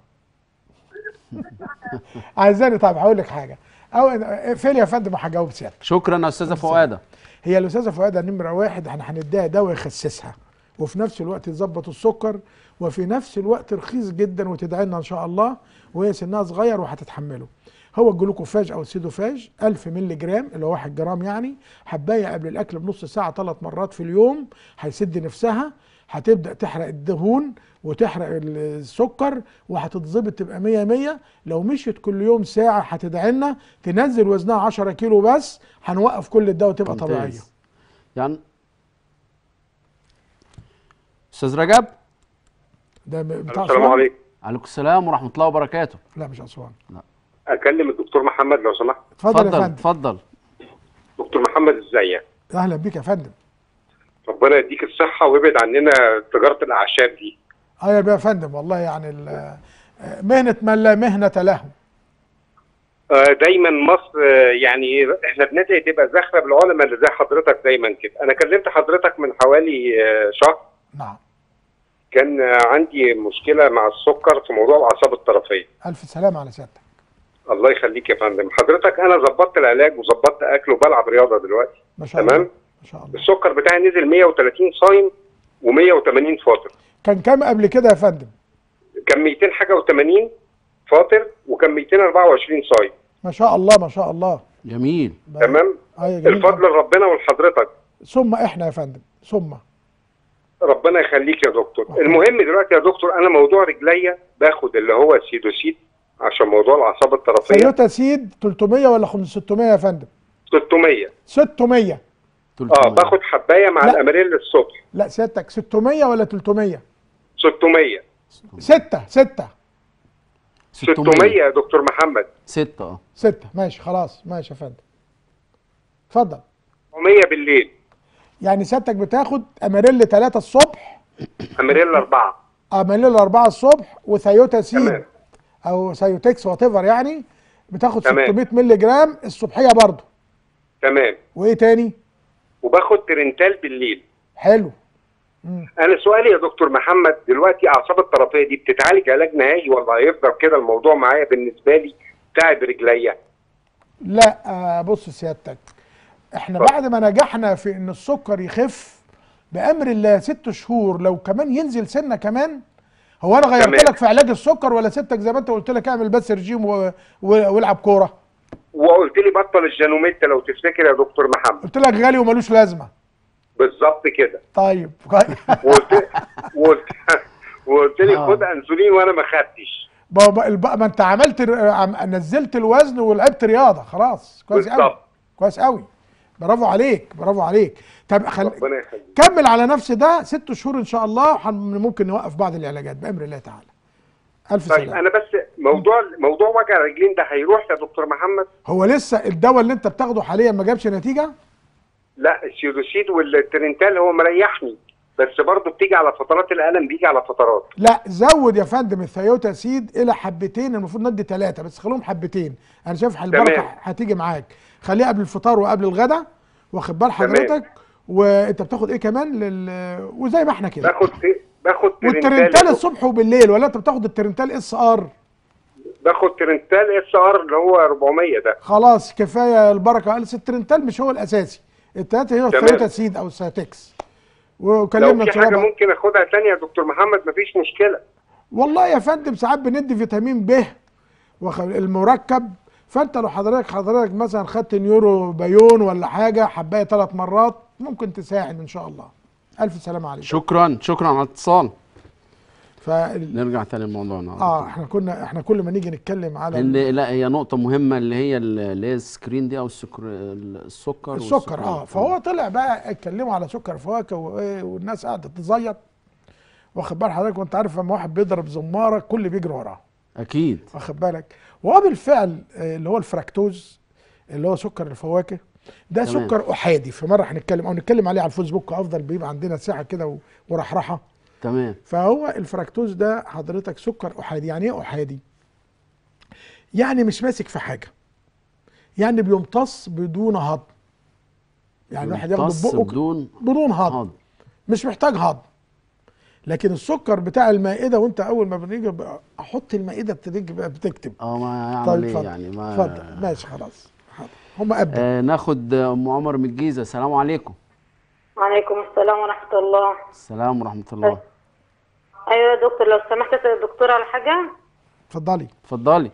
Speaker 2: عايزاني طيب هقول لك حاجه او اقفلي يا فندم وهجاوب سيادتك
Speaker 1: شكرا يا استاذه فؤاده
Speaker 2: هي الاستاذه فؤاده نمره واحد احنا هنديها دواء يخسسها وفي نفس الوقت يظبط السكر وفي نفس الوقت رخيص جدا وتدعي لنا ان شاء الله وهي سنها صغير وهتتحمله هو الجلوكوفاج او السيدوفاج 1000 مللي جرام اللي هو 1 جرام يعني حبايه قبل الاكل بنص ساعه ثلاث مرات في اليوم هيسد نفسها هتبدا تحرق الدهون وتحرق السكر وهتتظبط تبقى 100 100 لو مشيت كل يوم ساعه هتدعي لنا تنزل وزنها 10 كيلو بس هنوقف كل الدواء تبقى
Speaker 1: ممتاز.
Speaker 2: طبيعيه
Speaker 1: يعني استاذ رجب
Speaker 2: ده ب- بتاع
Speaker 11: السلام
Speaker 2: أسوان؟
Speaker 11: عليكم
Speaker 1: عليكم السلام ورحمه الله وبركاته
Speaker 2: لا مش اسوان
Speaker 11: اكلم الدكتور محمد لو سمحت
Speaker 2: اتفضل يا
Speaker 1: اتفضل
Speaker 2: فندم
Speaker 1: اتفضل
Speaker 11: دكتور محمد ازيك
Speaker 2: اهلا بيك يا فندم
Speaker 11: ربنا يديك الصحه ويبعد عننا تجاره الاعشاب دي
Speaker 2: اه يا يا فندم والله يعني ال- آه، مهنه من لا مهنه له
Speaker 11: آه، دايما مصر آه، يعني احنا بندعي تبقى زخره بالعلماء اللي زي حضرتك دايما كده انا كلمت حضرتك من حوالي آه، شهر
Speaker 2: نعم
Speaker 11: كان آه، عندي مشكله مع السكر في موضوع الاعصاب الطرفيه
Speaker 2: الف سلامه على سيادتك
Speaker 11: الله يخليك يا فندم حضرتك انا ظبطت العلاج وظبطت اكل وبلعب رياضه دلوقتي
Speaker 2: ما شاء الله
Speaker 11: تمام
Speaker 2: ما شاء الله
Speaker 11: السكر بتاعي نزل 130 صايم و180 فاطر
Speaker 2: كان كام قبل كده يا فندم
Speaker 11: كان 200 حاجه و80 فاطر وكان 224 صايم
Speaker 2: ما شاء الله ما شاء الله
Speaker 1: جميل
Speaker 11: تمام
Speaker 2: ايوه جميل
Speaker 11: الفضل لربنا ولحضرتك
Speaker 2: ثم احنا يا فندم ثم
Speaker 11: ربنا يخليك يا دكتور المهم دلوقتي يا دكتور انا موضوع رجليا باخد اللي هو السيدوسيد عشان موضوع الاعصاب الطرفيه
Speaker 2: تويوتا سيد 300 ولا 600 يا فندم
Speaker 11: 300
Speaker 2: 600
Speaker 11: اه باخد حبايه مع
Speaker 2: لا.
Speaker 11: الاماريل الصبح
Speaker 2: لا سيادتك 600 ولا 300
Speaker 11: 600
Speaker 2: 6 6
Speaker 11: 600 يا دكتور محمد
Speaker 1: ستة اه
Speaker 2: 6 ماشي خلاص ماشي يا فندم اتفضل
Speaker 11: 400 بالليل
Speaker 2: يعني سيادتك بتاخد اماريل 3 الصبح
Speaker 11: اماريل 4
Speaker 2: اماريل 4 الصبح وثيوتا سيد
Speaker 11: تمام.
Speaker 2: او سيوتكس وات ايفر يعني بتاخد
Speaker 11: تمام.
Speaker 2: 600 مللي جرام الصبحيه برضه
Speaker 11: تمام
Speaker 2: وايه تاني
Speaker 11: وباخد ترنتال بالليل
Speaker 2: حلو
Speaker 11: انا سؤالي يا دكتور محمد دلوقتي اعصاب الطرفيه دي بتتعالج علاج نهائي ولا هيفضل كده الموضوع معايا بالنسبه لي تعب رجليا
Speaker 2: لا آه، بص سيادتك احنا بعد ما نجحنا في ان السكر يخف بامر الله ست شهور لو كمان ينزل سنه كمان هو انا غيرت
Speaker 11: تمام.
Speaker 2: لك في علاج السكر ولا سبتك زي ما انت قلت لك اعمل بس رجيم و... و... والعب كوره
Speaker 11: وقلت لي بطل الجانوميتا لو تفتكر يا دكتور محمد
Speaker 2: قلت لك غالي وملوش لازمه
Speaker 11: بالظبط كده
Speaker 2: طيب
Speaker 11: وقلت وقلت وقلت لي
Speaker 2: آه.
Speaker 11: خد انسولين وانا ما خدتش
Speaker 2: بابا الب... ما انت عملت ر- عم- نزلت الوزن ولعبت رياضه خلاص كويس قوي
Speaker 11: بالظبط.
Speaker 2: كويس قوي برافو عليك برافو عليك طب خل...
Speaker 11: ربنا يخليك
Speaker 2: كمل على نفس ده ست شهور ان شاء الله وحن- ممكن نوقف بعض العلاجات بامر الله تعالى الف
Speaker 11: طيب
Speaker 2: سلامه
Speaker 11: انا بس موضوع موضوع وجع الرجلين ده هيروح يا دكتور محمد
Speaker 2: هو لسه الدواء اللي انت بتاخده حاليا ما جابش نتيجه
Speaker 11: لا السيودوسيد والترنتال هو مريحني بس برضه بتيجي على فترات الالم بيجي على فترات
Speaker 2: لا زود يا فندم الثيوتا سيد الى حبتين المفروض ندي ثلاثه بس خليهم حبتين انا شايف البركه
Speaker 11: تمام.
Speaker 2: هتيجي معاك خليها قبل الفطار وقبل الغداء واخد بال
Speaker 11: تمام.
Speaker 2: حضرتك وانت بتاخد ايه كمان لل وزي ما احنا كده
Speaker 11: باخد باخد
Speaker 2: والترنتال الصبح وبالليل ولا انت بتاخد الترنتال اس ار
Speaker 11: باخد ترنتال اس ار اللي هو 400 ده
Speaker 2: خلاص كفايه البركه قالت الترنتال مش هو الاساسي الثلاثه هي
Speaker 11: تمام.
Speaker 2: الثيوتا سيد او الساتكس
Speaker 11: لو
Speaker 2: وكلمنا
Speaker 11: في حاجه
Speaker 2: شباب
Speaker 11: ممكن اخدها تانية يا دكتور محمد مفيش مشكله
Speaker 2: والله يا فندم ساعات بندي فيتامين ب وخ- المركب فانت لو حضرتك حضرتك مثلا خدت نيورو بايون ولا حاجه حبايه ثلاث مرات ممكن تساعد ان شاء الله الف سلامه عليك
Speaker 1: شكرا شكرا على الاتصال
Speaker 2: ف
Speaker 1: نرجع تاني لموضوعنا
Speaker 2: اه احنا كنا احنا كل ما نيجي نتكلم على
Speaker 1: اللي لا هي نقطة مهمة اللي هي اللي هي السكرين دي او السكر السكر
Speaker 2: السكر
Speaker 1: والسكر.
Speaker 2: اه فهو طلع بقى اتكلموا على سكر فواكه وإيه، والناس قاعده تزيط واخد بال حضرتك وانت عارف لما واحد بيضرب زماره كل بيجري وراه
Speaker 1: اكيد
Speaker 2: واخد بالك وهو بالفعل آه، اللي هو الفراكتوز اللي هو سكر الفواكه ده
Speaker 1: تمام.
Speaker 2: سكر احادي في مره هنتكلم او نتكلم عليه على الفيسبوك افضل بيبقى عندنا ساعه كده و- ورحرحه
Speaker 1: تمام
Speaker 2: فهو الفراكتوز ده حضرتك سكر احادي يعني ايه احادي يعني مش ماسك في حاجه يعني بيمتص بدون هضم يعني واحد ياخده
Speaker 1: يمتص
Speaker 2: ببقه
Speaker 1: بدون
Speaker 2: بدون هضم
Speaker 1: هضم.
Speaker 2: مش محتاج هضم لكن السكر بتاع المائده وانت اول ما بنيجي بقى احط المائده بتيجي بقى بتكتب
Speaker 1: اه ما يعمل
Speaker 2: طيب
Speaker 1: ايه
Speaker 2: اتفضل
Speaker 1: يعني ما
Speaker 2: اتفضل ماشي خلاص حاضر. هم قبل
Speaker 1: آه ناخد ام عمر من الجيزة السلام عليكم
Speaker 10: وعليكم السلام ورحمة الله
Speaker 1: السلام ورحمة الله
Speaker 10: أيوة يا دكتور لو سمحت أسأل الدكتور على حاجة
Speaker 2: اتفضلي
Speaker 1: اتفضلي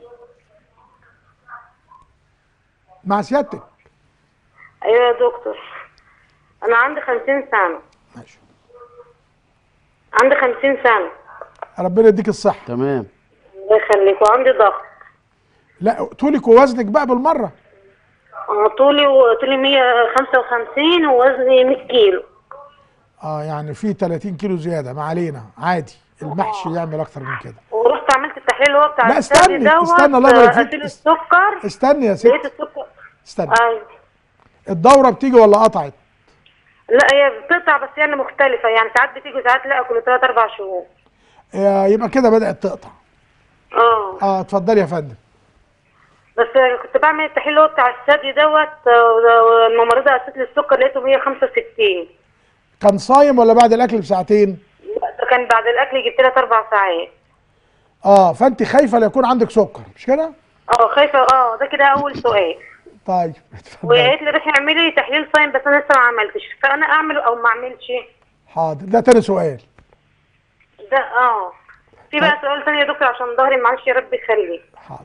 Speaker 2: مع سيادتك
Speaker 10: أيوة يا دكتور أنا عندي خمسين سنة
Speaker 2: ماشي
Speaker 10: عندي خمسين سنة
Speaker 2: ربنا يديك الصحه
Speaker 1: تمام
Speaker 10: الله يخليك وعندي ضغط
Speaker 2: لا طولك ووزنك بقى بالمره
Speaker 10: أنا طولي وطولي 155 ووزني 100 كيلو
Speaker 2: اه يعني في 30 كيلو زياده ما علينا عادي المحشي يعمل اكتر من كده
Speaker 10: ورحت عملت التحليل اللي هو بتاع
Speaker 2: لا،
Speaker 10: الثدي
Speaker 2: استني،
Speaker 10: دوت،
Speaker 2: استنى، الله يبارك فيك.
Speaker 10: أشيل السكر
Speaker 2: استني يا
Speaker 10: لقيت
Speaker 2: ست
Speaker 10: السكر
Speaker 2: استني
Speaker 10: أيوة
Speaker 2: الدوره بتيجي ولا قطعت
Speaker 10: لا هي بتقطع بس يعني مختلفة يعني ساعات بتيجي وساعات لا كل 3 4 شهور
Speaker 2: آه، يبقى كده بدات تقطع
Speaker 10: اه
Speaker 2: اه اتفضلي يا فندم
Speaker 10: بس كنت بعمل التحليل اللي هو بتاع الثدي دوت آه، والممرضة قالت لي السكر لقيته 165
Speaker 2: كان صايم ولا بعد الاكل بساعتين
Speaker 10: ده كان بعد الاكل جبت لها اربع ساعات
Speaker 2: اه فانت خايفه لا يكون عندك سكر مش كده
Speaker 10: اه خايفه اه ده كده اول سؤال
Speaker 2: طيب اتفضلي
Speaker 10: وقالت لي روحي اعملي تحليل صايم بس انا لسه ما عملتش فانا اعمل او ما اعملش
Speaker 2: حاضر ده تاني سؤال
Speaker 10: ده اه في بقى سؤال ثاني يا دكتور عشان ظهري معلش يا رب يخليك
Speaker 2: حاضر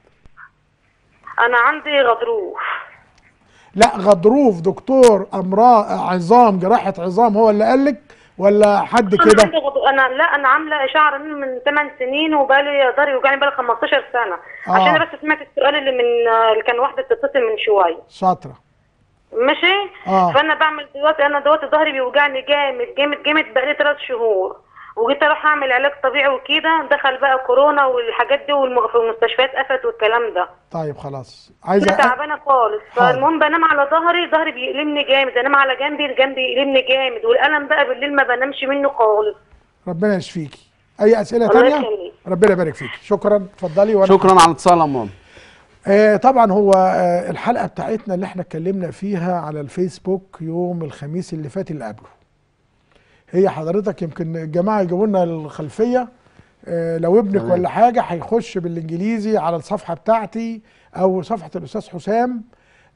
Speaker 10: انا عندي غضروف
Speaker 2: لا غضروف دكتور امراض عظام جراحه عظام هو اللي قال لك ولا حد
Speaker 10: انا
Speaker 2: كده
Speaker 10: عندي غضروف انا لا انا عامله اشعه من 8 سنين وبقالي ظهري يوجعني بقالي 15 سنه
Speaker 2: آه.
Speaker 10: عشان أنا بس سمعت السؤال اللي من اللي كان واحده بتتصل من شويه
Speaker 2: شاطره
Speaker 10: ماشي
Speaker 2: آه.
Speaker 10: فانا بعمل دلوقتي انا دلوقتي ظهري بيوجعني جامد جامد جامد بقالي ثلاث شهور وجيت اروح اعمل علاج طبيعي وكده دخل بقى كورونا والحاجات دي والم- في المستشفيات قفلت والكلام ده
Speaker 2: طيب خلاص
Speaker 10: انا
Speaker 2: عايزه
Speaker 10: تعبانه خالص
Speaker 2: حاضر.
Speaker 10: فالمهم بنام على ظهري ظهري بيقلمني جامد انام على جنبي الجنب يقلمني جامد والالم بقى بالليل ما بنامش منه خالص
Speaker 2: ربنا يشفيكي اي اسئله
Speaker 10: الله
Speaker 2: تانية
Speaker 10: يخليك.
Speaker 2: ربنا يبارك فيكي شكرا اتفضلي وانا
Speaker 1: شكرا على الاتصال يا ام عمر
Speaker 2: آه طبعا هو آه الحلقه بتاعتنا اللي احنا اتكلمنا فيها على الفيسبوك يوم الخميس اللي فات اللي قبله هي حضرتك يمكن الجماعه يجيبوا لنا الخلفيه آه لو ابنك
Speaker 1: تمام.
Speaker 2: ولا حاجه هيخش بالانجليزي على الصفحه بتاعتي او صفحه الاستاذ حسام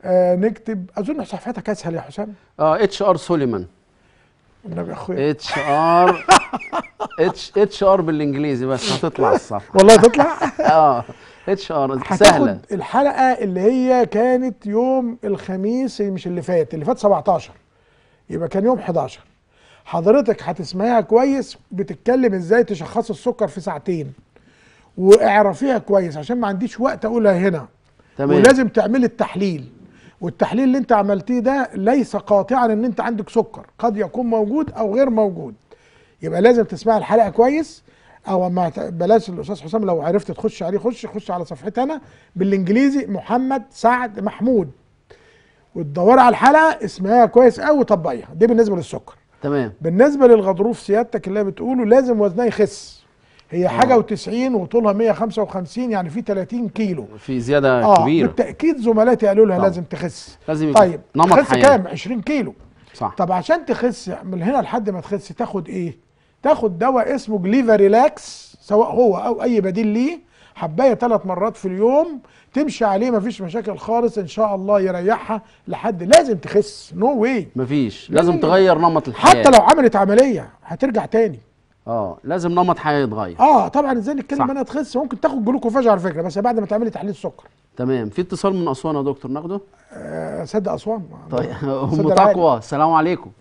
Speaker 2: آه نكتب اظن صفحتك اسهل يا حسام
Speaker 1: اه اتش ار سوليمان
Speaker 2: النبي يا اخويا
Speaker 1: اتش ار اتش اتش ار بالانجليزي بس هتطلع الصفحه
Speaker 2: والله تطلع
Speaker 1: اه اتش ار سهله
Speaker 2: هتاخد الحلقه اللي هي كانت يوم الخميس مش اللي فات اللي فات 17 يبقى كان يوم 11 حضرتك هتسمعيها كويس بتتكلم ازاي تشخصي السكر في ساعتين واعرفيها كويس عشان ما عنديش وقت اقولها هنا
Speaker 1: تمام
Speaker 2: ولازم تعملي التحليل والتحليل اللي انت عملتيه ده ليس قاطعا ان انت عندك سكر قد يكون موجود او غير موجود يبقى لازم تسمعي الحلقه كويس او ما ت- بلاش الاستاذ حسام لو عرفت تخش عليه خش خش على صفحتي انا بالانجليزي محمد سعد محمود وتدوري على الحلقه اسمعيها كويس قوي وطبقيها دي بالنسبه للسكر
Speaker 1: تمام
Speaker 2: بالنسبه للغضروف سيادتك اللي بتقوله لازم وزنها يخس هي حاجه
Speaker 1: آه.
Speaker 2: و90 وطولها 155 يعني في 30 كيلو
Speaker 1: في زياده
Speaker 2: اه
Speaker 1: كبيره
Speaker 2: بالتاكيد زملاتي قالوا لها
Speaker 1: طبعا.
Speaker 2: لازم تخس
Speaker 1: لازم يبقى
Speaker 2: طيب
Speaker 1: نمط
Speaker 2: تخس
Speaker 1: حياة.
Speaker 2: كام 20 كيلو
Speaker 1: صح
Speaker 2: طب عشان تخس من هنا لحد ما تخس تاخد ايه تاخد دواء اسمه جليفا ريلاكس سواء هو او اي بديل ليه حبايه ثلاث مرات في اليوم تمشي عليه مفيش مشاكل خالص ان شاء الله يريحها لحد لازم تخس نو no واي
Speaker 1: مفيش لازم
Speaker 2: لازم-
Speaker 1: تغير نمط الحياه
Speaker 2: حتى لو عملت عمليه هترجع تاني
Speaker 1: اه لازم نمط حياه يتغير
Speaker 2: اه طبعا ازاي
Speaker 1: صح.
Speaker 2: نتكلم انها تخس ممكن تاخد جلوكوفاج على فكره بس بعد ما تعملي تحليل سكر
Speaker 1: تمام في اتصال من اسوان يا دكتور ناخده
Speaker 2: آه صدق اسوان
Speaker 1: طيب ام
Speaker 2: صدق العالي.
Speaker 1: تقوى السلام عليكم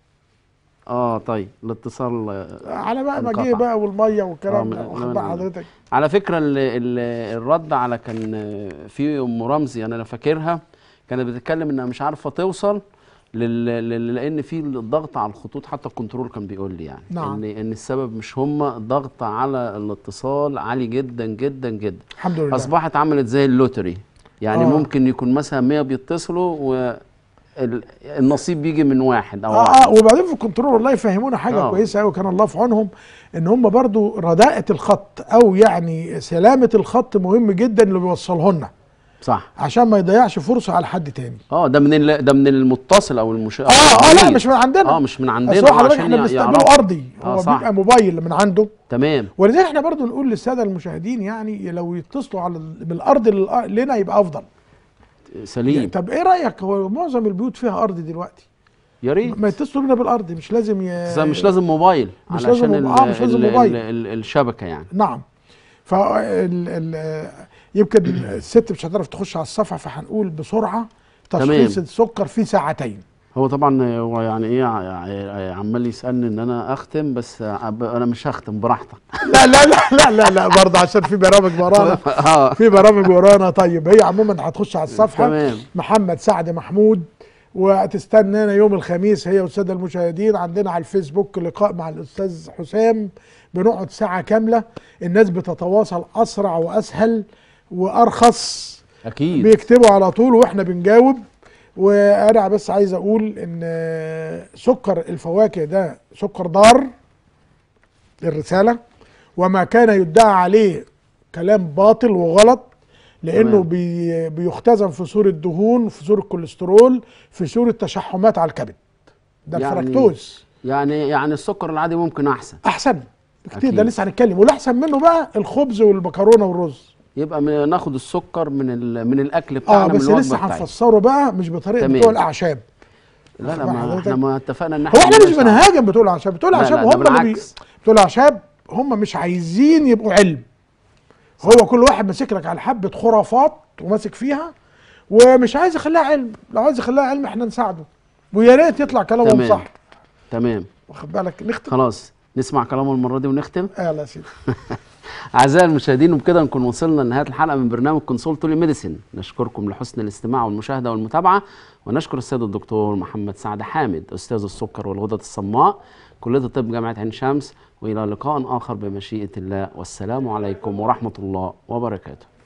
Speaker 1: اه طيب الاتصال آه،
Speaker 2: على بقى ما
Speaker 1: انقطع.
Speaker 2: جه بقى والميه والكلام
Speaker 1: آه،
Speaker 2: ده
Speaker 1: لا-
Speaker 2: واخد
Speaker 1: لا-
Speaker 2: بال
Speaker 1: لا.
Speaker 2: حضرتك
Speaker 1: على فكره ال ال الرد على كان آه، في ام رمزي انا فاكرها كانت بتتكلم انها مش عارفه توصل لل... لل... لان في الضغط على الخطوط حتى الكنترول كان بيقول لي يعني
Speaker 2: نعم.
Speaker 1: ان ان السبب مش هم الضغط على الاتصال عالي جدا جدا جدا
Speaker 2: الحمد لله
Speaker 1: اصبحت عملت زي اللوتري يعني
Speaker 2: آه.
Speaker 1: آه. ممكن يكون مثلا 100 بيتصلوا والنصيب بيجي من واحد او
Speaker 2: اه
Speaker 1: واحد.
Speaker 2: اه وبعدين في الكنترول والله يفهمونا حاجه
Speaker 1: آه.
Speaker 2: كويسه قوي كان الله في عونهم ان هم برضو رداءة الخط او يعني سلامه الخط مهم جدا اللي بيوصله لنا
Speaker 1: صح
Speaker 2: عشان ما يضيعش فرصه على حد تاني
Speaker 1: اه ده من ال... ده من المتصل او المش
Speaker 2: اه اه لا مش من عندنا
Speaker 1: اه مش من عندنا
Speaker 2: اصل هو حضرتك
Speaker 1: عشان
Speaker 2: احنا
Speaker 1: يع-
Speaker 2: بنستقبله
Speaker 1: يعرفوا.
Speaker 2: ارضي
Speaker 1: آه،
Speaker 2: هو
Speaker 1: صح.
Speaker 2: بيبقى موبايل من عنده
Speaker 1: تمام
Speaker 2: ولذلك احنا برضو نقول للساده المشاهدين يعني لو يتصلوا على ال- بالارض للأ- لنا يبقى افضل
Speaker 1: سليم
Speaker 2: طب ايه رايك هو معظم البيوت فيها ارض دلوقتي
Speaker 1: يا ريت
Speaker 2: ما يتصلوا بينا بالارض مش لازم ي...
Speaker 1: بس مش لازم موبايل
Speaker 2: مش
Speaker 1: علشان
Speaker 2: لازم
Speaker 1: ال...
Speaker 2: موب- آه، مش لازم
Speaker 1: ال...
Speaker 2: موبايل.
Speaker 1: ال... ال... الشبكه يعني
Speaker 2: نعم ف ال... ال... يمكن الست مش هتعرف تخش على الصفحه فهنقول بسرعه تشخيص
Speaker 1: تمام.
Speaker 2: السكر في ساعتين
Speaker 1: هو طبعا هو يعني ايه ع- ع- عمال يسالني ان انا اختم بس عب- انا مش هختم براحتك
Speaker 2: لا لا لا لا لا, لا برضه عشان في برامج ورانا
Speaker 1: اه
Speaker 2: في برامج ورانا طيب هي عموما هتخش على الصفحه
Speaker 1: تمام.
Speaker 2: محمد سعد محمود وتستنانا يوم الخميس هي والساده المشاهدين عندنا على الفيسبوك لقاء مع الاستاذ حسام بنقعد ساعه كامله الناس بتتواصل اسرع واسهل وارخص
Speaker 1: اكيد
Speaker 2: بيكتبوا على طول واحنا بنجاوب وانا بس عايز اقول ان سكر الفواكه ده سكر ضار للرساله وما كان يدعى عليه كلام باطل وغلط لانه
Speaker 1: تمام.
Speaker 2: بي بيختزن في صوره دهون في صوره كوليسترول في صوره تشحمات على الكبد ده
Speaker 1: يعني-
Speaker 2: الفركتوز
Speaker 1: يعني يعني السكر العادي ممكن احسن
Speaker 2: احسن كتير ده
Speaker 1: أكيد.
Speaker 2: لسه هنتكلم والاحسن منه بقى الخبز والمكرونه والرز
Speaker 1: يبقى من ناخد السكر من ال... من الاكل بتاعنا
Speaker 2: اه
Speaker 1: من
Speaker 2: بس
Speaker 1: الوجبه
Speaker 2: لسه
Speaker 1: بتاعتنا
Speaker 2: هنفسره بقى مش بطريقه
Speaker 1: تمام.
Speaker 2: بتوع الاعشاب
Speaker 1: لا لا
Speaker 2: واخد
Speaker 1: ما
Speaker 2: حضرتك؟
Speaker 1: احنا ما اتفقنا ان
Speaker 2: هو احنا مش
Speaker 1: مالناش دعوة.
Speaker 2: بنهاجم بتوع الاعشاب بتوع
Speaker 1: لا، لا،
Speaker 2: الاعشاب
Speaker 1: ده
Speaker 2: هم اللي بي...
Speaker 1: بالعكس.
Speaker 2: بتوع الاعشاب هم مش عايزين يبقوا علم هو كل واحد ماسك لك على حبه خرافات وماسك فيها ومش عايز يخليها علم لو عايز يخليها علم احنا نساعده ويا ريت يطلع كلامهم
Speaker 1: تمام.
Speaker 2: صح
Speaker 1: تمام
Speaker 2: واخد بالك نختم
Speaker 1: خلاص نسمع كلامه المره دي ونختم
Speaker 2: آه يلا يا سيدي
Speaker 1: اعزائي المشاهدين وبكده نكون وصلنا لنهايه الحلقه من برنامج كونسولتولي ميديسين نشكركم لحسن الاستماع والمشاهده والمتابعه ونشكر السيد الدكتور محمد سعد حامد استاذ السكر والغدد الصماء كليه الطب جامعه عين شمس والى لقاء اخر بمشيئه الله والسلام عليكم ورحمه الله وبركاته